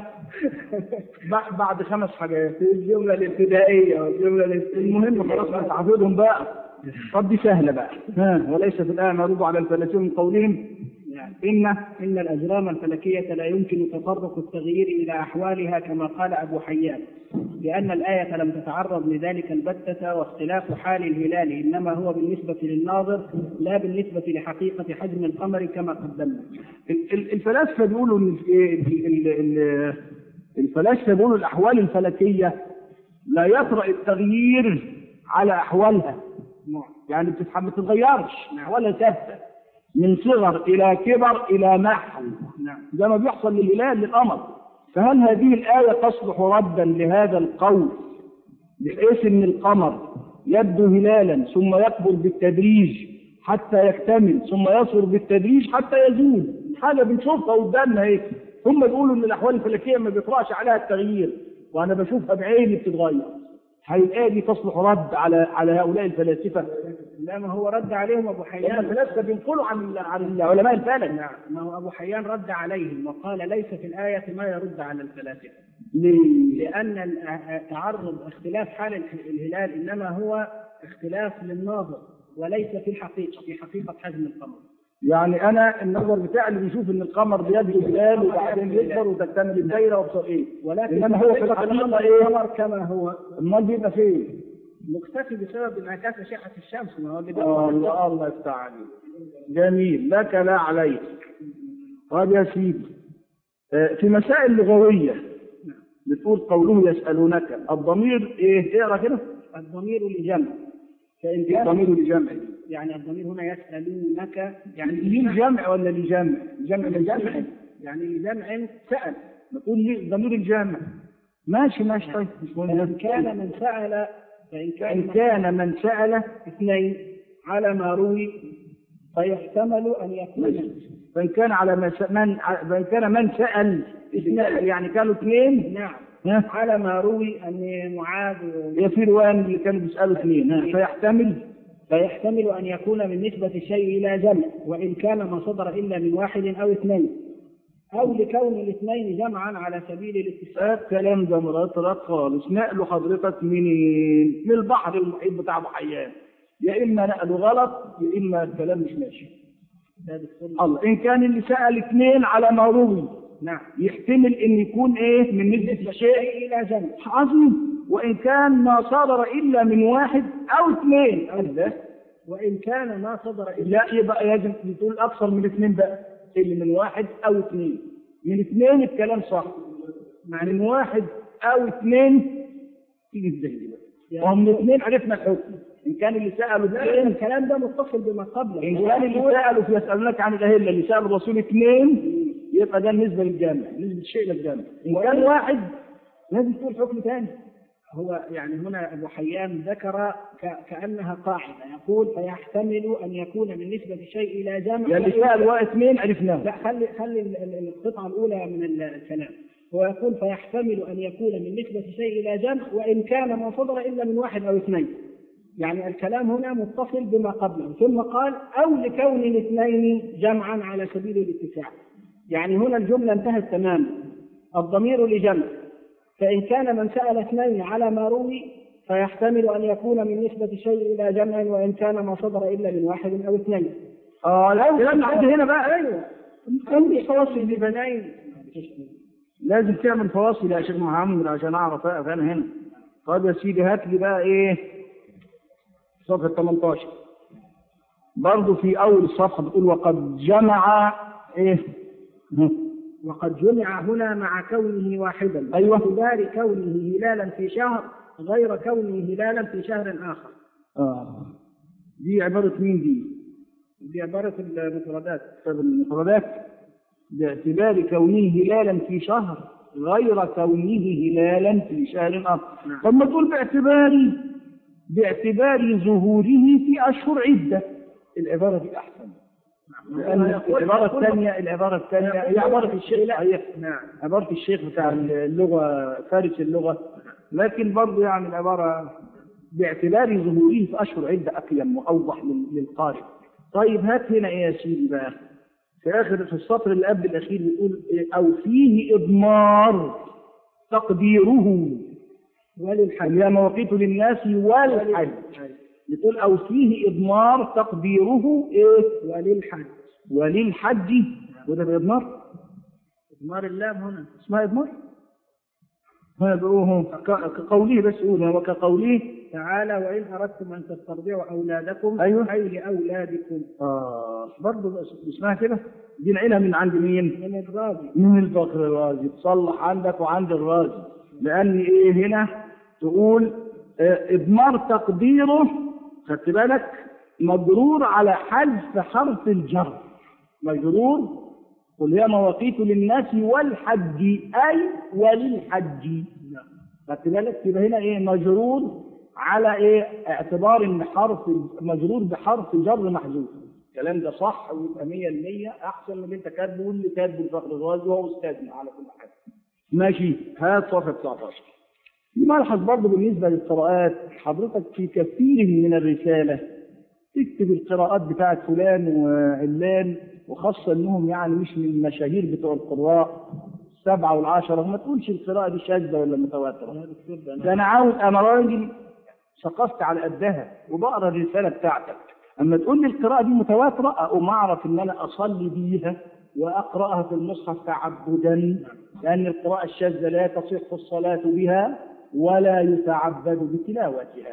ب- بعد خمس حاجات الجملة الابتدائية والجملة الابتدائية المهم خلاص انت حافظهم بقى طب دي سهله بقى ها وليس في الايه ما يرد على الفلاسفه من قولهم يعني ان إن الأجرام الفلكية لا يمكن تطرق التغيير إلى أحوالها كما قال أبو حيان لأن الآية لم تتعرض لذلك البتة واختلاف حال الهلال إنما هو بالنسبة للناظر لا بالنسبة لحقيقة حجم القمر كما قدمنا ال- ال- الفلاسفه بيقولوا ان ال- ال- ال- الفلاسفه بيقولوا الاحوال الفلكيه لا يطرا التغيير على احوالها يعني بتتح- ما بتتغيرش احوالها ثابته من صغر الى كبر الى محل نعم زي ما بيحصل للهلال للقمر فهل هذه الآية تصلح ردا لهذا القول بحيث أن القمر يبدو هلالا ثم يكبر بالتدريج حتى يكتمل ثم يصغر بالتدريج حتى يزول حاجة بنشوفها قدامنا اهي هم بيقولوا ان الاحوال الفلكيه ما بيطرأش عليها التغيير وانا بشوفها بعيني بتتغير هل الآية دي تصلح رد على على هؤلاء الفلاسفة؟ لا ما هو رد عليهم أبو هم حيان الفلاسفة بينقلوا عن عن علماء الفلك نعم ما هو أبو حيان رد عليهم وقال ليس في الآية ما يرد على الفلاسفة ليه؟ لأن ال- تعرض اختلاف حال ال- الهلال إنما هو اختلاف للناظر وليس في الحقيقة في حقيقة حجم القمر يعني انا النظر بتاعي اللي بيشوف ان القمر بيبدو هلال وبعدين يكبر وتكتمل الدايره وبصر ايه ولكن انما هو في حقيقة الحقيقه ايه القمر كما هو امال بيبقى فين مكتفي بسبب انعكاس اشعه الشمس ما هو اللي آه، بيحصل الله الله يفتح عليك جميل لك لا عليك طيب يا سيدي آه، في مسائل لغوية بتقول قوله يسألونك الضمير ايه اقرا كده الضمير لجمع فان ايه كان الضمير لجمع يعني الضمير هنا يسالونك يعني ليه جمع ولا لجمع جمع لجمع يعني لجمع سال بتقول لي ضمير الجمع ماشي ماشي طيب مش فان مهم كان من سال فان كان إن كان من سأل اثنين على ما روي فيحتمل ان يكون فإن كان على من س- من فإن كان من سأل اثنين يعني كانوا اثنين نعم ها على ما روي ان معاذ هي في رواية اللي كانوا بيسألوا اثنين ها فيحتمل فيحتمل ان يكون من نسبه الشيء الى جمع وان كان ما صدر الا من واحد او اثنين او لكون الاثنين جمعا على سبيل الاتصال الكلام ده مرطرط خالص نقله حضرتك منين؟ من البحر المحيط بتاع ابو حيان يا اما نقله غلط يا اما الكلام مش ماشي ده دكتور الله ان كان اللي سال اثنين على ما روي نعم يحتمل ان يكون ايه من نسبه الشيء الى جمع عظيم وان كان ما صدر الا من واحد او اثنين الله وان كان ما صدر الا لا يبقى لازم تقول اكثر من اثنين بقى اللي من واحد او اثنين من اثنين الكلام صح مع من واحد او اثنين تيجي ازاي دي بقى وهم من اثنين عرفنا الحكم ان كان اللي سالوا لا، اثنين الكلام ده متصل بما قبله ان كان اللي سالوا في يسالونك عن الاهله اللي سالوا الرسول اثنين يبقى ده بالنسبه للجامع نسبه الشيء للجامع ان كان واحد لازم تقول حكم ثاني هو يعني هنا ابو حيان ذكر ك- كانها قاعده يقول فيحتمل ان يكون من نسبه الشيء الى جمع يعني اللي وإن- سالوا اثنين عرفناه لا خلي خلي ال- ال- القطعه الاولى من ال- الكلام هو يقول فيحتمل ان يكون من نسبه الشيء الى جمع وان كان ما صدر الا من واحد او اثنين يعني الكلام هنا متصل بما قبله ثم قال او لكون الاثنين جمعا على سبيل الاتساع يعني هنا الجمله انتهت تماما الضمير لجمع فان كان من سال اثنين على ما روي فيحتمل ان يكون من نسبه الشيء الى جمع وان كان ما صدر الا من واحد او اثنين اه لا الكلام لحد هنا بقى ايوه عندي فواصل لبنين لازم تعمل فواصل يا شيخ محمد عشان اعرف اقف انا هنا طب يا سيدي هات لي بقى ايه صفحه 18 برضه في اول الصفحه بتقول وقد جمع ايه ها. وقد جمع هنا مع كونه واحدا أيوة. باعتبار كونه هلالا في شهر غير كونه هلالا في شهر اخر اه دي عباره مين دي؟ بعبارة المفردات كتاب المفردات باعتبار كونه هلالا في شهر غير كونه هلالا في شهر اخر نعم. طب ما تقول باعتبار باعتبار ظهوره في اشهر عده العباره دي احسن لان العباره الثانيه العباره الثانيه هي عباره الشيخ صحيح نعم عباره الشيخ بتاع اللغه فارس اللغه لكن برضه يعني العباره باعتبار ظهوره في اشهر عده اقيم واوضح لل- للقارئ. طيب هات هنا ايه يا سيدي بقى؟ في اخر في السطر اللي قبل الاخير بيقول إيه؟ او فيه اضمار تقديره وللحج اللي هي مواقيت للناس والحج بتقول او فيه اضمار تقديره ايه؟ وللحج وللحج وده باضمار إضمار اللام هنا اسمها اضمار هذا هو ك- كقوله بس قول وكقوله تعالى وإن أردتم أن تسترضعوا أولادكم أيوة. أي لأولادكم آه برضه بس- اسمها كده دي نعينها من عند مين؟ من الراضي من الفقر الرازي تصلح عندك وعند الرازي لأن إيه هنا تقول آه، إضمار تقديره خدت بالك مجرور على حذف حرف الجر مجرور قل هي مواقيت للناس والحج أي وللحج خدت بالك يبقى هنا إيه مجرور على إيه اعتبار إن حرف مجرور بحرف جر محذوف الكلام ده صح ويبقى 100% احسن من اللي انت كاتبه واللي كاتبه الفخر الرازي وهو استاذنا على كل حال. ماشي هات صفحه 19. ملحظ برضه بالنسبه للقراءات حضرتك في كثير من الرساله تكتب القراءات بتاعت فلان وعلان وخاصه انهم يعني مش من المشاهير بتوع القراء السبعه والعشره وما تقولش القراءه دي شاذه ولا متواتره. يا دكتور ده أنا ده انا عاوز انا راجل ثقفت على قدها وبقرا الرساله بتاعتك اما تقول لي القراءه دي متواتره اقوم اعرف ان انا اصلي بيها واقراها في المصحف تعبدا لان القراءه الشاذه لا تصح الصلاه بها ولا يتعبد بتلاوتها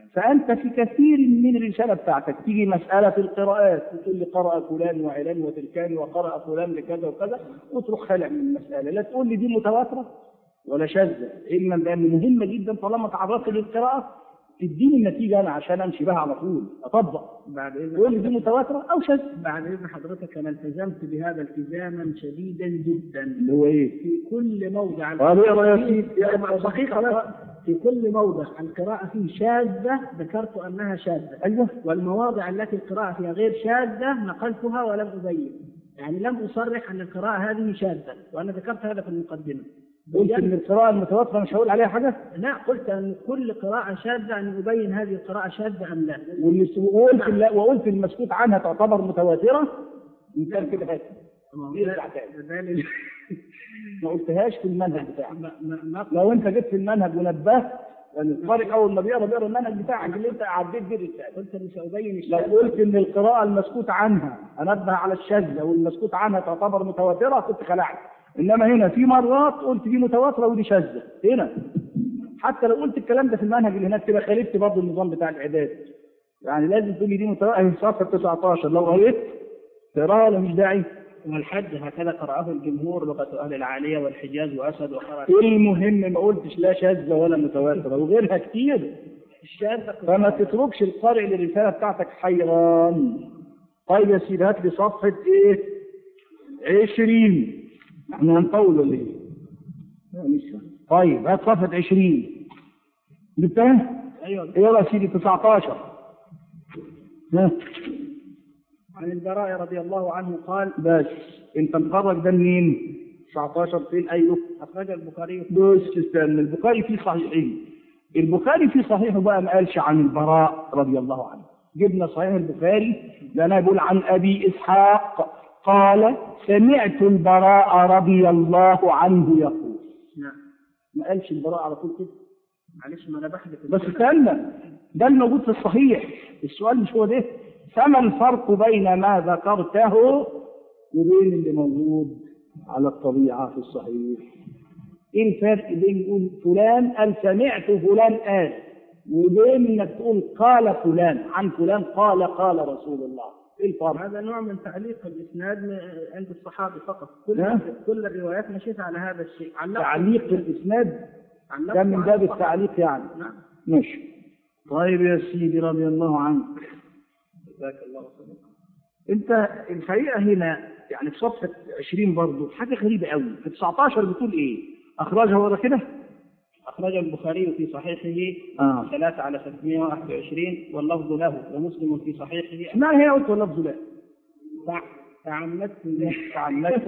فأنت في كثير من الرسالة بتاعتك تيجي مسألة في القراءات وتقول لي قرأ فلان وعلان وتركان وقرأ فلان لكذا وكذا وتروح خلع من المسألة لا تقول لي دي متواترة ولا شاذة إما لأن مهمة جدا طالما تعرضت للقراءة تديني النتيجة أنا عشان أمشي بها على طول أطبق بعد إذن تقول لي دي متواترة أو شاذة بعد إذن حضرتك أنا التزمت بهذا التزاما شديدا جدا اللي هو إيه؟ في كل موضع طب اقرا يا سيدي دقيقة بس في كل موضع القراءة فيه شاذة ذكرت أنها شاذة أيوه والمواضع التي القراءة فيها غير شاذة نقلتها ولم أبين يعني لم أصرح أن القراءة هذه شاذة وأنا ذكرت هذا في المقدمة قلت إن القراءة المتواترة مش هقول عليها حاجة لا قلت أن كل قراءة شاذة أن أبين هذه القراءة شاذة أم لا واللي- وقلت لا وقلت المسكوت عنها تعتبر متواترة إن كان كده هات يرجع تاني ذلك ما قلتهاش في المنهج بتاعك ما- ما- ما- لو انت جيت في المنهج ونبهت لان الطارق اول ما بيقرا بيقرا المنهج بتاعك اللي انت عديت بيه الرساله قلت أني سأبين لو الشاذة قلت ان القراءه المسكوت عنها انبه على الشاذه والمسكوت عنها تعتبر متواتره كنت خلعت انما هنا في مرات قلت دي متواتره ودي شاذه هنا حتى لو قلت الكلام ده في المنهج اللي هناك تبقى خالفت برضه النظام بتاع الاعداد يعني لازم تقول لي دي متواتره اهي صفحه 19 لو قريت تقراها ولا مش داعي والحج هكذا قرأه الجمهور لغة أهل العالية والحجاز وأسد وقرأ المهم ما قلتش لا شاذه ولا متواتره وغيرها كتير الشاذة فما تتركش القارئ للرسالة بتاعتك حيران طيب يا سيدي هات لي صفحة ايه؟ عشرين احنا هنطول ولا ايه؟ لا لسه طيب هات صفحة عشرين جبتها؟ أيوة يلا يا سيدي 19 ها عن البراء رضي الله عنه قال بس انت مخرج ده منين؟ 19 فين ايوه؟ أخرج البخاري بص استنى البخاري في صحيحين البخاري في صحيحه بقى ما قالش عن البراء رضي الله عنه جبنا صحيح البخاري ده انا بقول عن ابي اسحاق قال سمعت البراء رضي الله عنه يقول نعم ما قالش البراء على طول كده معلش ما أنا بحدث بس استنى ده الموجود في الصحيح السؤال مش هو ده فما الفرق بين ما ذكرته وبين اللي موجود على الطبيعة في الصحيح ايه الفرق بين يقول فلان قال سمعت فلان قال وبين انك تقول قال فلان عن فلان قال قال رسول الله ايه الفرق هذا نوع من تعليق الإسناد م- عند الصحابة فقط كل نعم. كل الروايات مشيت على هذا الشيء علقت تعليق الاسناد علقت ده من على باب الصحابة. التعليق يعني نعم ماشي طيب يا سيدي رضي الله عنك جزاك الله خيرا انت الحقيقه هنا يعني في صفحه 20 برضه حاجه غريبه قوي في 19 بتقول ايه؟ اخرجها ورا كده؟ أخرج البخاري في صحيحه اه ثلاثة على 621 واللفظ له ومسلم في صحيحه اشمعنى هنا قلت واللفظ لا؟ تع- تعمدت تعمدت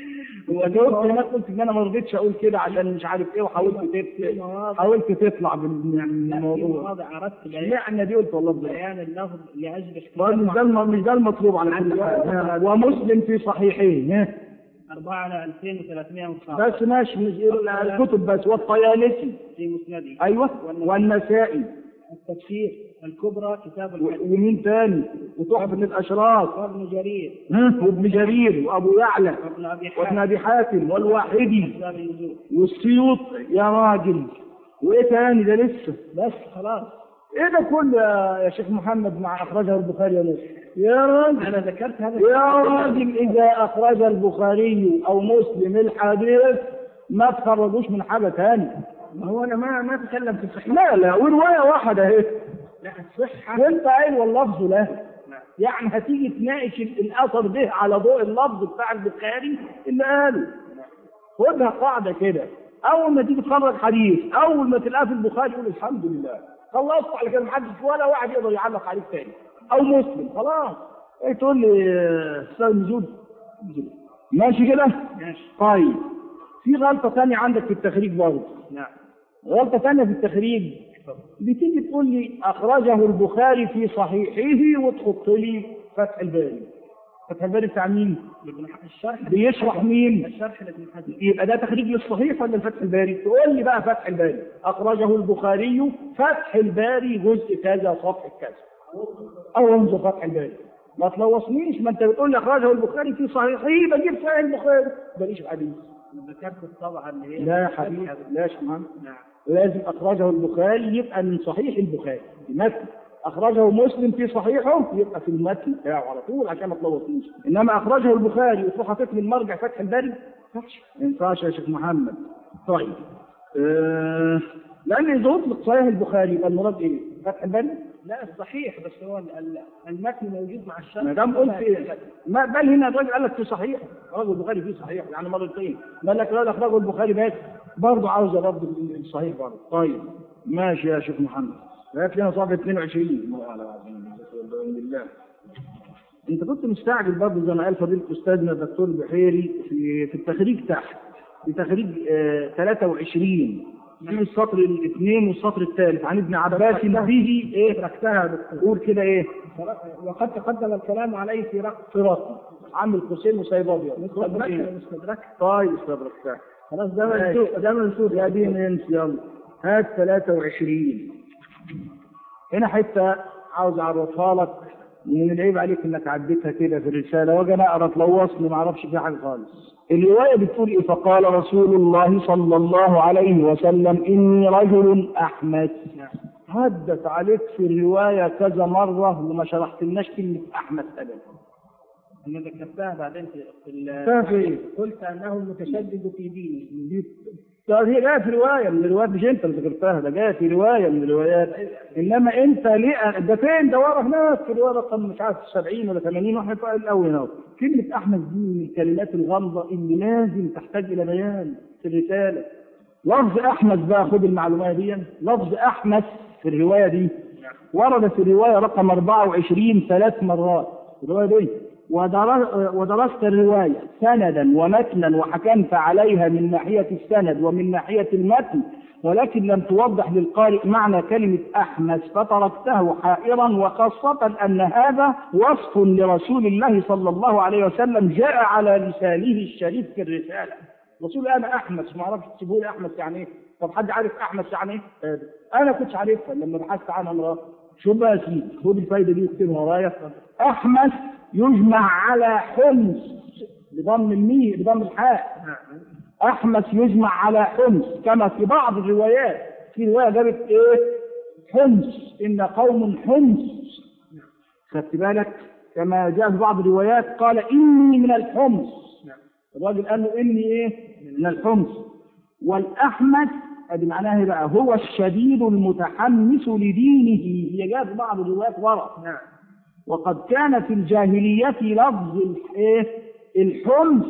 هو جاوبت هناك قلت ان انا ما رضيتش اقول كده عشان مش عارف ايه وحاولت في تطلع مواضع حاولت تطلع بال- لا، في بالموضوع مواضع أردت بيان اشمعنى دي قلت واللفظ لا؟ بيان اللفظ لأجل مش اختلاف ده الم- مش ده المطلوب على كل حال ومسلم في صحيحين ها؟ أربعة على 2319 بس ماشي مش الكتب بس والطيالسي في مسنده ايوه والنسائي التفسير الكبرى كتاب و- الحج ومين تاني وتحفة الأشراف وابن جرير ها؟ وابن جرير وأبو يعلى وابن أبي وابن حاتم أبي حاتم والواحدي كتاب النزول والسيوط يا راجل وإيه تاني ده لسه بس خلاص إيه ده كله يا يا شيخ محمد مع أخرجه البخاري ومسلم يا راجل أنا ذكرت هذا يا راجل إذا أخرج البخاري أو مسلم الحديث ما تخرجوش من حاجة تانية ما هو أنا ما ما أتكلم في الصحة لا لا ورواية واحدة أهي لا الصحة وانت قايل واللفظ له نعم. يعني هتيجي تناقش ال- الاثر ده على ضوء اللفظ بتاع البخاري اللي قاله خدها قاعده كده اول ما تيجي تخرج حديث اول ما تلاقيه في البخاري قول الحمد لله خلصت على كده محدش ولا واحد يقدر يعلق عليك تاني او مسلم خلاص ايه تقول لي آه، استاذ نزول ماشي كده ماشي طيب في غلطه ثانيه عندك في التخريج برضه نعم غلطة ثانية في التخريج بتيجي تقول لي أخرجه البخاري في صحيحه وتحط لي فتح الباري فتح الباري بتاع مين؟ ابن ح- الشرح بيشرح مين؟ الشرح لابن حجر يبقى ده تخريج للصحيح ولا الفتح الباري؟ تقول لي بقى فتح الباري أخرجه البخاري فتح الباري جزء كذا صفحة كذا أو انظر فتح الباري ما تلوصنيش ما أنت بتقول لي أخرجه البخاري في صحيحه بجيب صحيح البخاري ماليش حديث أنا ذكرت الطبعة اللي هي لا يا حبيبي لا يا شيخ محمد نعم لازم اخرجه البخاري يبقى من صحيح البخاري المتن اخرجه مسلم في صحيحه يبقى في المتن بتاعه على طول عشان ما تلوثوش انما اخرجه البخاري وتروح حاطط لي المرجع فتح الباري ما ينفعش ما ينفعش يا شيخ محمد طيب آه لان اذا اطلق صحيح البخاري يبقى المراد ايه؟ فتح الباري؟ لا الصحيح بس هو ال- ال- المتن موجود مع الشرح ما دام قلت إيه؟ ما بل هنا الراجل قال لك في صحيح اخرجه البخاري فيه صحيح يعني مرتين قال لك لا اخرجه البخاري بس برضه عاوز رد الصحيح برضه طيب ماشي يا شيخ محمد هات لنا صفحه 22 بالله انت كنت مستعجل برضه زي ما قال فضيله استاذنا الدكتور بحيري في في التخريج تحت في تخريج آه 23 في السطر الاثنين والسطر الثالث عن ابن عباس به ايه ركتها يا دكتور قول كده ايه وقد تقدم الكلام عليه في رقم صراطي عامل قوسين وسايب ابيض مستدرك مستدرك طيب استدرك خلاص ده ماشي. منسوخ ده منسوخ يا دين انس يلا هات 23 هنا حته عاوز اعرفها لك من العيب عليك انك عديتها كده في الرساله واجي انا اقرا تلوصني ما اعرفش فيها حاجه خالص الروايه بتقول ايه فقال رسول الله صلى الله عليه وسلم اني رجل احمس عدت عليك في الروايه كذا مره وما شرحتلناش كلمه احمس ابدا انا ذكرتها بعدين في في ال- كيف ايه؟ قلت انه المتشدد في دينه طيب هي جايه في روايه من الروايات مش انت اللي ذكرتها ده جايه في روايه من الروايات انما انت ليه ده فين ده ورا هناك في الروايه رقم مش عارف 70 ولا 80 واحنا فوق الاول هنا كلمه احمد دي من الكلمات الغامضه اللي لازم تحتاج الى بيان في الرساله لفظ احمد بقى خد المعلومه دي لفظ احمد في الروايه دي ورد في الروايه رقم 24 ثلاث مرات الروايه دي ودر- ودرست الرواية سندا ومتنا وحكمت عليها من ناحية السند ومن ناحية المتن ولكن لم توضح للقارئ معنى كلمة أحمس فتركته حائرا وخاصة أن هذا وصف لرسول الله صلى الله عليه وسلم جاء على لسانه الشريف في الرسالة رسول أنا أحمس ما أعرفش تسيبوا لي أحمس يعني إيه طب حد عارف أحمس يعني إيه آه، أنا كنتش عارفها لما بحثت عنها مرة شو بقى يا سيدي خد الفايدة دي واكتبها ورايا أحمس يجمع على حمص بضم الميم بضم الحاء أحمس يجمع على حمص كما في بعض الروايات في رواية جابت إيه حمص إن قوم حمص خدت بالك كما جاء في بعض الروايات قال إني من الحمص الراجل قال له إني إيه من الحمص والأحمس ادي معناها إيه بقى هو الشديد المتحمس لدينه هي جاءت في بعض الروايات ورا نعم وقد كان في الجاهلية لفظ ال- إيه؟ الحمص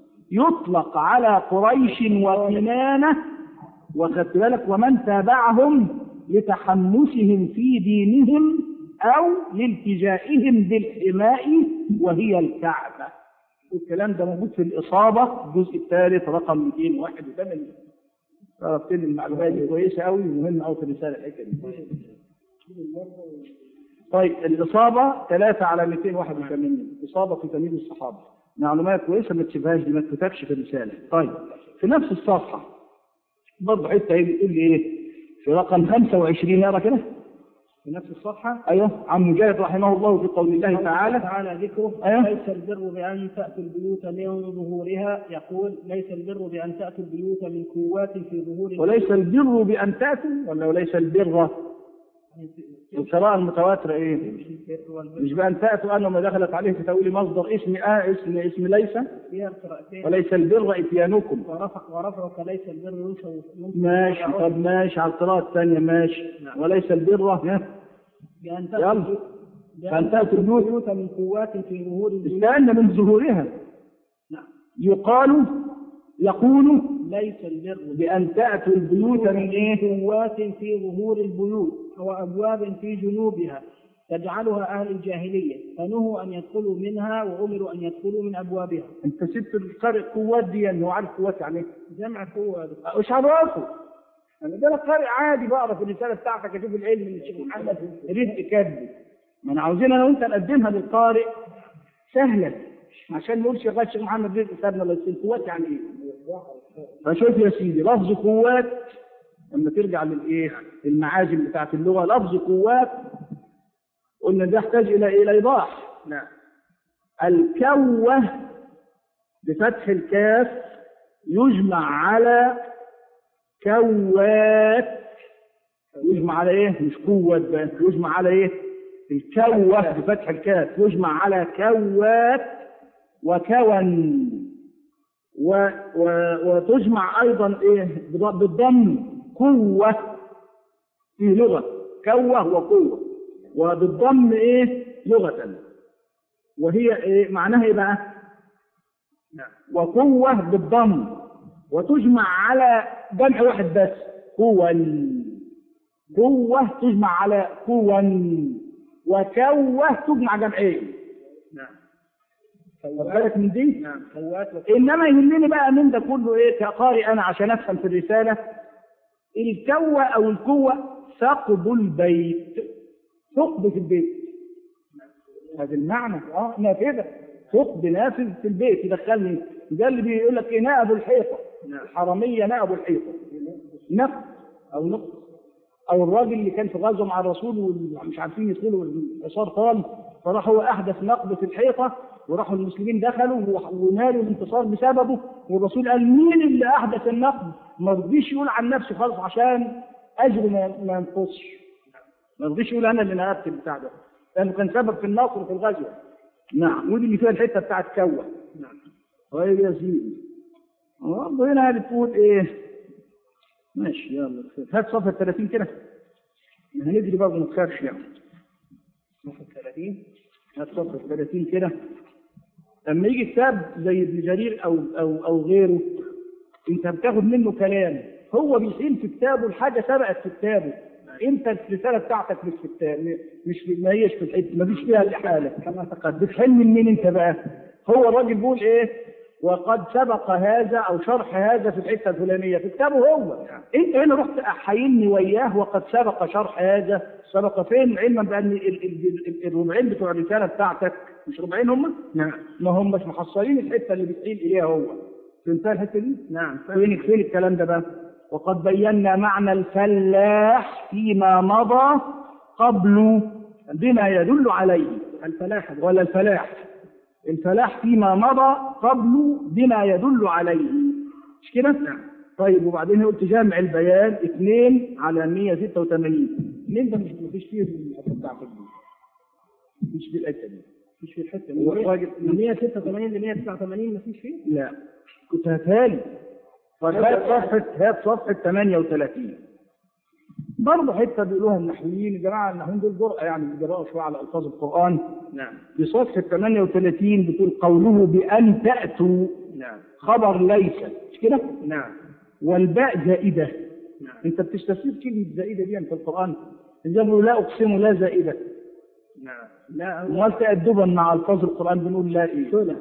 يطلق على قريش وكنانة وخدت بالك ومن تابعهم لتحمسهم في دينهم أو لالتجائهم بالحماء وهي الكعبة والكلام ده موجود في الإصابة الجزء الثالث رقم 281 عرفت لي المعلومات دي كويسة قوي ومهمة قوي في الرسالة الحكاية دي طيب الإصابة 3 على 281 إصابة في تمييز الصحابة معلومات كويسة ما تسيبهاش دي ما تكتبش في الرسالة طيب في نفس الصفحة برضه حتة هي بتقول لي إيه في رقم 25 يقرا كده في نفس الصفحة أيوه عن مجاهد رحمه الله في قول الله تعالى تعالى ذكره أيوه. ليس البر بأن تأتوا البيوت من ظهورها يقول ليس البر بأن تأتوا البيوت من كوات في ظهور وليس البر بأن تأتوا ولا وليس البر القراءة المتواترة إيه؟ البر والبر مش بأن تأتوا أنه ما دخلت عليه في تأويل مصدر اسم آه اسم اسم ليس فيها القراءتين وليس البر إتيانكم ورفع ورفعك ليس البر ينشر ينشر ماشي طب ماشي على القراءة الثانية ماشي وليس البر ها؟ بأن يلا. تأتوا بأن تأتوا البيوت البيوت من كوات في ظهور البيوت استنى من ظهورها نعم يقال يقول ليس البر بأن تأتوا البيوت من إيه؟ كوات في ظهور البيوت وأبواب في جنوبها تجعلها أهل الجاهلية فنهوا أن يدخلوا منها وأمروا أن يدخلوا من أبوابها أنت سبت القارئ قوات دي أنه عارف قوات يعني إيه؟ جمع قوة مش عرفه انا ده انا قارئ عادي بقرا في الرساله بتاعتك اشوف العلم اللي الشيخ محمد رزق كذب ما انا عاوزين انا وانت نقدمها للقارئ سهلا عشان نقول شيخ الشيخ محمد رزق سابنا بس القوات يعني ايه؟ فشوف يا سيدي لفظ قوات لما ترجع للايه؟ المعاجم بتاعت اللغه لفظ قوات قلنا ده يحتاج الى الى ايضاح نعم الكوة بفتح الكاف يجمع على كوات يجمع على ايه مش قوة بقى يجمع على ايه الكوة بفتح الكاف يجمع على كوات وكون و و وتجمع ايضا ايه بض- بالضم قوة في لغة كوة وقوة وبالضم ايه لغة وهي إيه معناها ايه بقى وقوة بالضم وتجمع على جمع واحد بس قوة قوة تجمع على قوة وكوة تجمع جمعين نعم خد بالك من دي نعم خوات وك- انما يهمني بقى من ده كله ايه كقارئ انا عشان افهم في الرساله الكوة او القوة ثقب البيت ثقب في البيت هذا المعنى اه نافذة ثقب نافذ في البيت يدخلني ده اللي بيقول لك ايه نائب الحيطة الحرامية نائب الحيطة نقد او نقد او الراجل اللي كان في غزوه مع الرسول ومش عارفين يدخلوا الحصار طال فراح هو احدث نقب في الحيطه وراحوا المسلمين دخلوا ونالوا الانتصار بسببه والرسول قال مين اللي احدث النقب؟ ما رضيش يقول عن نفسه خالص عشان اجره ما ما ينقصش. ما رضيش يقول انا اللي نقبت البتاع ده لانه كان سبب في النصر في الغزوه. نعم ودي اللي فيها الحته بتاعت كوه. نعم. طيب يا سيدي. برضه هنا بتقول ايه؟ ماشي يلا هات صفحه 30 كده. هنجري برضه ما تخافش يعني. صفحه 30 هات صفحه 30 كده. لما يجي كتاب زي ابن جرير او او او غيره انت بتاخد منه كلام هو بيحيل في كتابه الحاجه سبقت في كتابه انت الرساله بتاعتك مش في الكتاب مش في ما هيش في الحته ما فيش فيها الاحاله كما تقدم بتحل من مين انت بقى؟ هو الراجل بيقول ايه؟ وقد سبق هذا او شرح هذا في الحته الفلانيه في كتابه هو انت هنا رحت حايلني وياه وقد سبق شرح هذا سبق فين علما بان ال- ال- ال- الربعين بتوع الرساله بتاعتك مش ربعين هم؟ نعم ما هم مش محصلين الحته اللي بتحيل اليها هو فهمتها الحته دي؟ نعم فين فين الكلام ده بقى؟ وقد بينا معنى الفلاح فيما مضى قبل بما يدل عليه الفلاح ولا الفلاح الفلاح فيما مضى قبل بما يدل عليه مش كده؟ نعم طيب وبعدين قلت جامع البيان 2 على 186 ليه ده مش مفيش فيه الحته بتاعتك دي مش في الحته دي مش في الحته دي هو الراجل من 186 ل 189 مفيش فيه؟ لا كنت هاتها لي طيب هات صفحة هات صفحة 38 برضه حتة بيقولوها النحويين الجماعة النحويين دول جرأة يعني بيجرأوا شوية على ألفاظ القرآن نعم في صفحة 38 بتقول قوله بأن تأتوا نعم خبر ليس مش كده؟ نعم والباء زائدة نعم أنت بتستفيد كلمة زائدة دي في القرآن إذا بيقولوا لا أقسم لا زائدة نعم لا امال تأدبا مع ألفاظ القرآن بنقول لا إيه؟ لا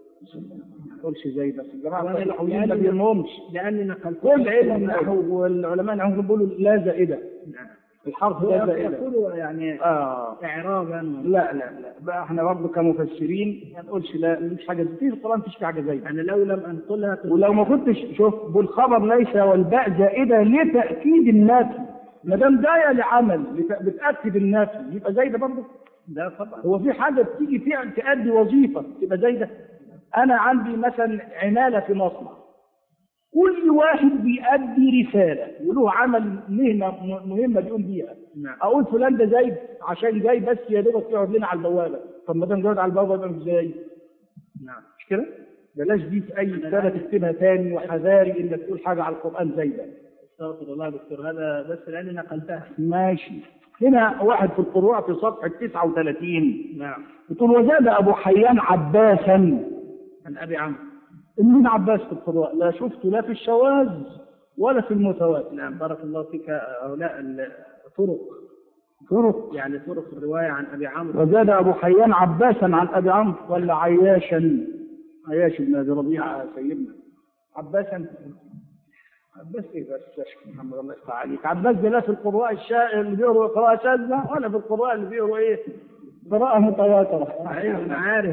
ما تقولش زائدة بس الجماعة وأنا- النحويين ما لأن- بيهمهمش لأني نقلت كل علم النحو والعلماء النحو بيقولوا لا زائدة نعم الحرف هو لا زائدة يقول يعني آه إعرابا لا لا لا بقى احنا برضه كمفسرين ما نقولش لا مش حاجة في القرآن مفيش حاجة زي يعني لو لم أنقلها كنت- ولو ما كنتش شوف بالخبر ليس والباء زائدة لتأكيد النفي ما دام جاية لعمل لت- بتأكد النفي يبقى زايدة برضه ده طبعا هو في حاجة بتيجي فعل تأدي وظيفة تبقى زايدة أنا عندي مثلا عمالة في مصنع كل واحد بيأدي رسالة وله عمل مهنة م- مهمة بيقوم بيها نعم أقول فلان ده زايد عشان جاي بس يا دوبك يقعد لنا على البوابة طب ما دام قاعد على البوابة يبقى مش زايد نعم مش كده؟ بلاش دي في أي رسالة تكتبها تاني وحذاري إنك تقول حاجة على القرآن زايدة استغفر الله يا دكتور هذا بس لأني نقلتها ماشي هنا واحد في القروء في صفحة 39 نعم بتقول وزاد أبو حيان عباسا عن أبي عمرو مين عباس في القراء لا شفته لا في الشواذ ولا في المتواتر نعم بارك الله فيك هؤلاء الطرق طرق يعني طرق الرواية عن أبي عمرو وزاد أبو حيان عباسا عن أبي عمرو ولا عياشا عياش بن أبي ربيعة سيدنا عباسا عباس ايه بس يا شيخ محمد الله يفتح عليك عباس ده لا في القراء الشا... اللي بيقروا قراءة شاذة ولا في القراء اللي بيقروا ايه قراءة متواترة أيوه أنا عارف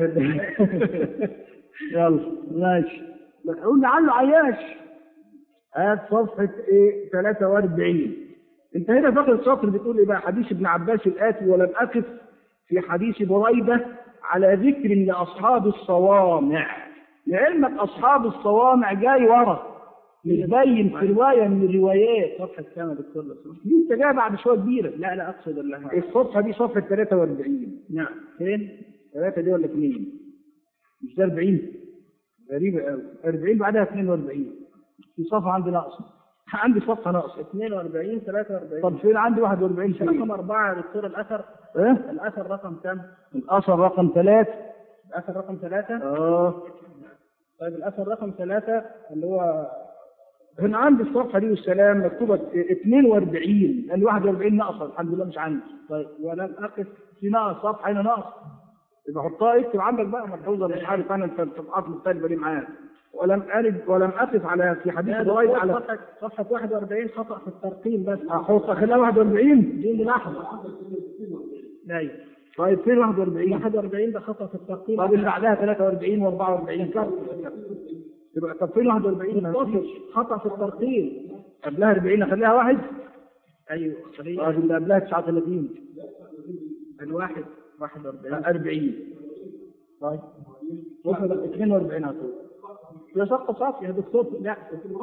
يلا ماشي نقول لعله عياش هات صفحة ايه 43 انت هنا فاكر السطر بتقول ايه بقى حديث ابن عباس الآتي ولم أقف في حديث بريدة على ذكر لأصحاب الصوامع لعلمك أصحاب الصوامع جاي ورا متبين في روايه من الروايات صفحة كام يا دكتور لو سمحت؟ دي انت جاي بعد شويه كبيره لا لا أقصد اللي الصفحه دي صفحه 43 نعم فين؟ ثلاثه دي ولا اثنين مش ده 40 غريبه قوي 40 بعدها 42 في صفحه عندي ناقصه عندي صفحه ناقصه 42 43 طب فين عندي 41 فين رقم أربعة يا دكتور الأثر ايه الأثر رقم كام؟ الاثر رقم ثلاث الأثر رقم ثلاثة اه طيب الأثر رقم ثلاثة اللي هو هنا عندي الصفحه دي والسلام مكتوبه 42 لان 41 ناقصه الحمد لله مش عندي طيب ولم أقف في ناقص صفحه هنا ناقص يبقى حطها اكتب عندك بقى ملحوظه مش عارف انا انت الصفحات مختلفه ليه معاك ولم ارد ولم اقف على في حديث لا، الروايه دكتور، على صفحة صفحة 41 خطأ في الترقيم بس احط اخليها 41 دي ملاحظة أيوه طيب فين 41 41 ده خطأ في الترقيم طب اللي بعدها 43 و44 يبقى طب فين 41 ما متصل فيش. خطأ في الترقيم قبلها 40 اخليها واحد أيوه خليه طب اللي قبلها 39 الواحد 41 40 طيب وصل 42 هتقول يا شق صافي يا دكتور لا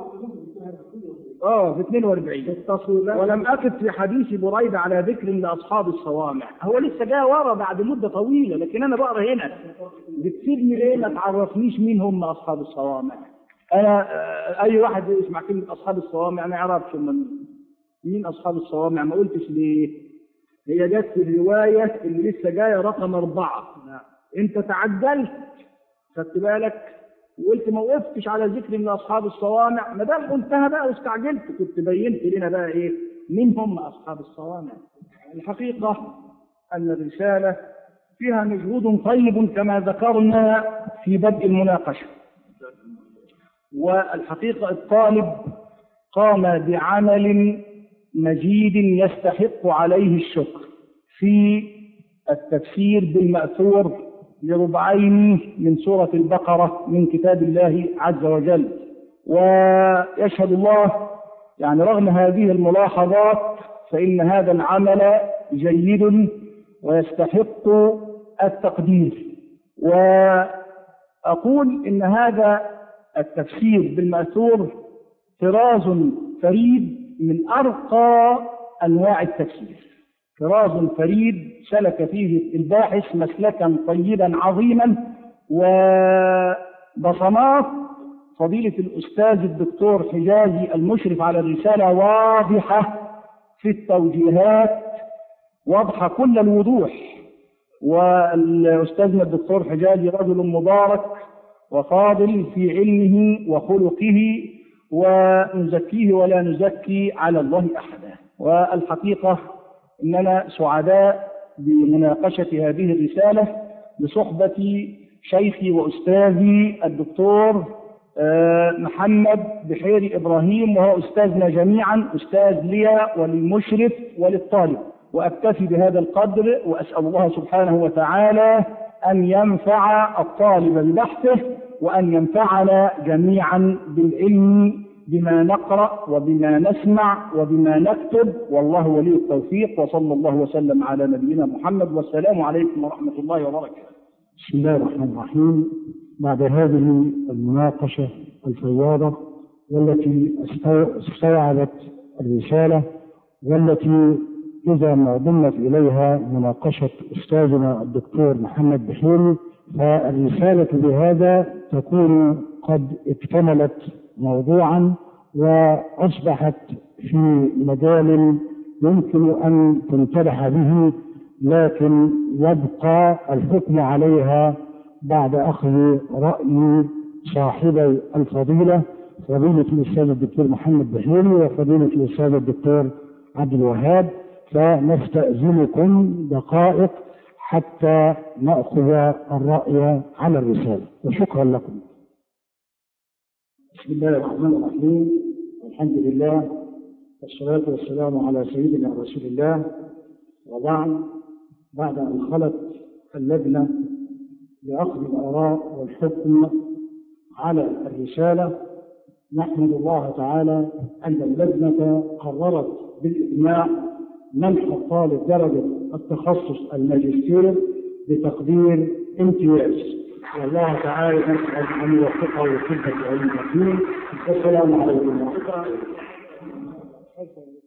اه في 42 التصوير ولم أقف في حديث بريدة على ذكر لأصحاب الصوامع هو لسه جاي ورا بعد مدة طويلة لكن أنا بقرا هنا بتسيبني ليه ما تعرفنيش مين هم أصحاب الصوامع أنا آه، أي واحد يسمع كلمة أصحاب الصوامع ما يعرفش من مين أصحاب الصوامع ما قلتش ليه هي جت في الرواية اللي لسه جاية رقم أربعة أنت تعجلت خدت بالك وقلت ما وقفتش على ذكر من اصحاب الصوامع ما دام قلتها بقى واستعجلت كنت بينت لنا بقى ايه مين هم اصحاب الصوامع الحقيقه ان الرساله فيها مجهود طيب كما ذكرنا في بدء المناقشه والحقيقه الطالب قام بعمل مجيد يستحق عليه الشكر في التفسير بالمأثور لربعين من سورة البقرة من كتاب الله عز وجل ويشهد الله يعني رغم هذه الملاحظات فإن هذا العمل جيد ويستحق التقدير وأقول إن هذا التفسير بالمأثور طراز فريد من أرقى أنواع التفسير طراز فريد سلك فيه الباحث مسلكا طيبا عظيما وبصمات فضيلة الأستاذ الدكتور حجازي المشرف على الرسالة واضحة في التوجيهات واضحة كل الوضوح والأستاذنا الدكتور حجازي رجل مبارك وفاضل في علمه وخلقه ونزكيه ولا نزكي على الله أحدا والحقيقة اننا سعداء بمناقشه هذه الرساله بصحبه شيخي واستاذي الدكتور آه، محمد بحيري ابراهيم وهو استاذنا جميعا استاذ لي وللمشرف وللطالب واكتفي بهذا القدر واسال الله سبحانه وتعالى ان ينفع الطالب ببحثه وان ينفعنا جميعا بالعلم بما نقرا وبما نسمع وبما نكتب والله ولي التوفيق وصلى الله وسلم على نبينا محمد والسلام عليكم ورحمه الله وبركاته. بسم الله الرحمن الرحيم بعد هذه المناقشة الفياضة والتي استو- استوعبت الرسالة والتي إذا ما ضمت إليها مناقشة أستاذنا الدكتور محمد بحيري فالرسالة بهذا تكون قد اكتملت موضوعا وأصبحت في مجال يمكن أن تنتبه به لكن يبقى الحكم عليها بعد أخذ رأي صاحبي الفضيلة فضيلة الأستاذ الدكتور محمد بحيري وفضيلة الأستاذ الدكتور عبد الوهاب فنستأذنكم دقائق حتى نأخذ الرأي على الرسالة وشكرا لكم بسم الله الرحمن الرحيم الحمد لله والصلاة والسلام على سيدنا رسول الله وبعد بعد أن خلت اللجنة لأخذ الآراء والحكم على الرسالة نحمد الله تعالى أن اللجنة قررت بالإجماع منح الطالب درجة التخصص الماجستير بتقدير امتياز والله تعالى نسأل أن يوفقه لخدمة علم الدين والسلام عليكم ورحمة الله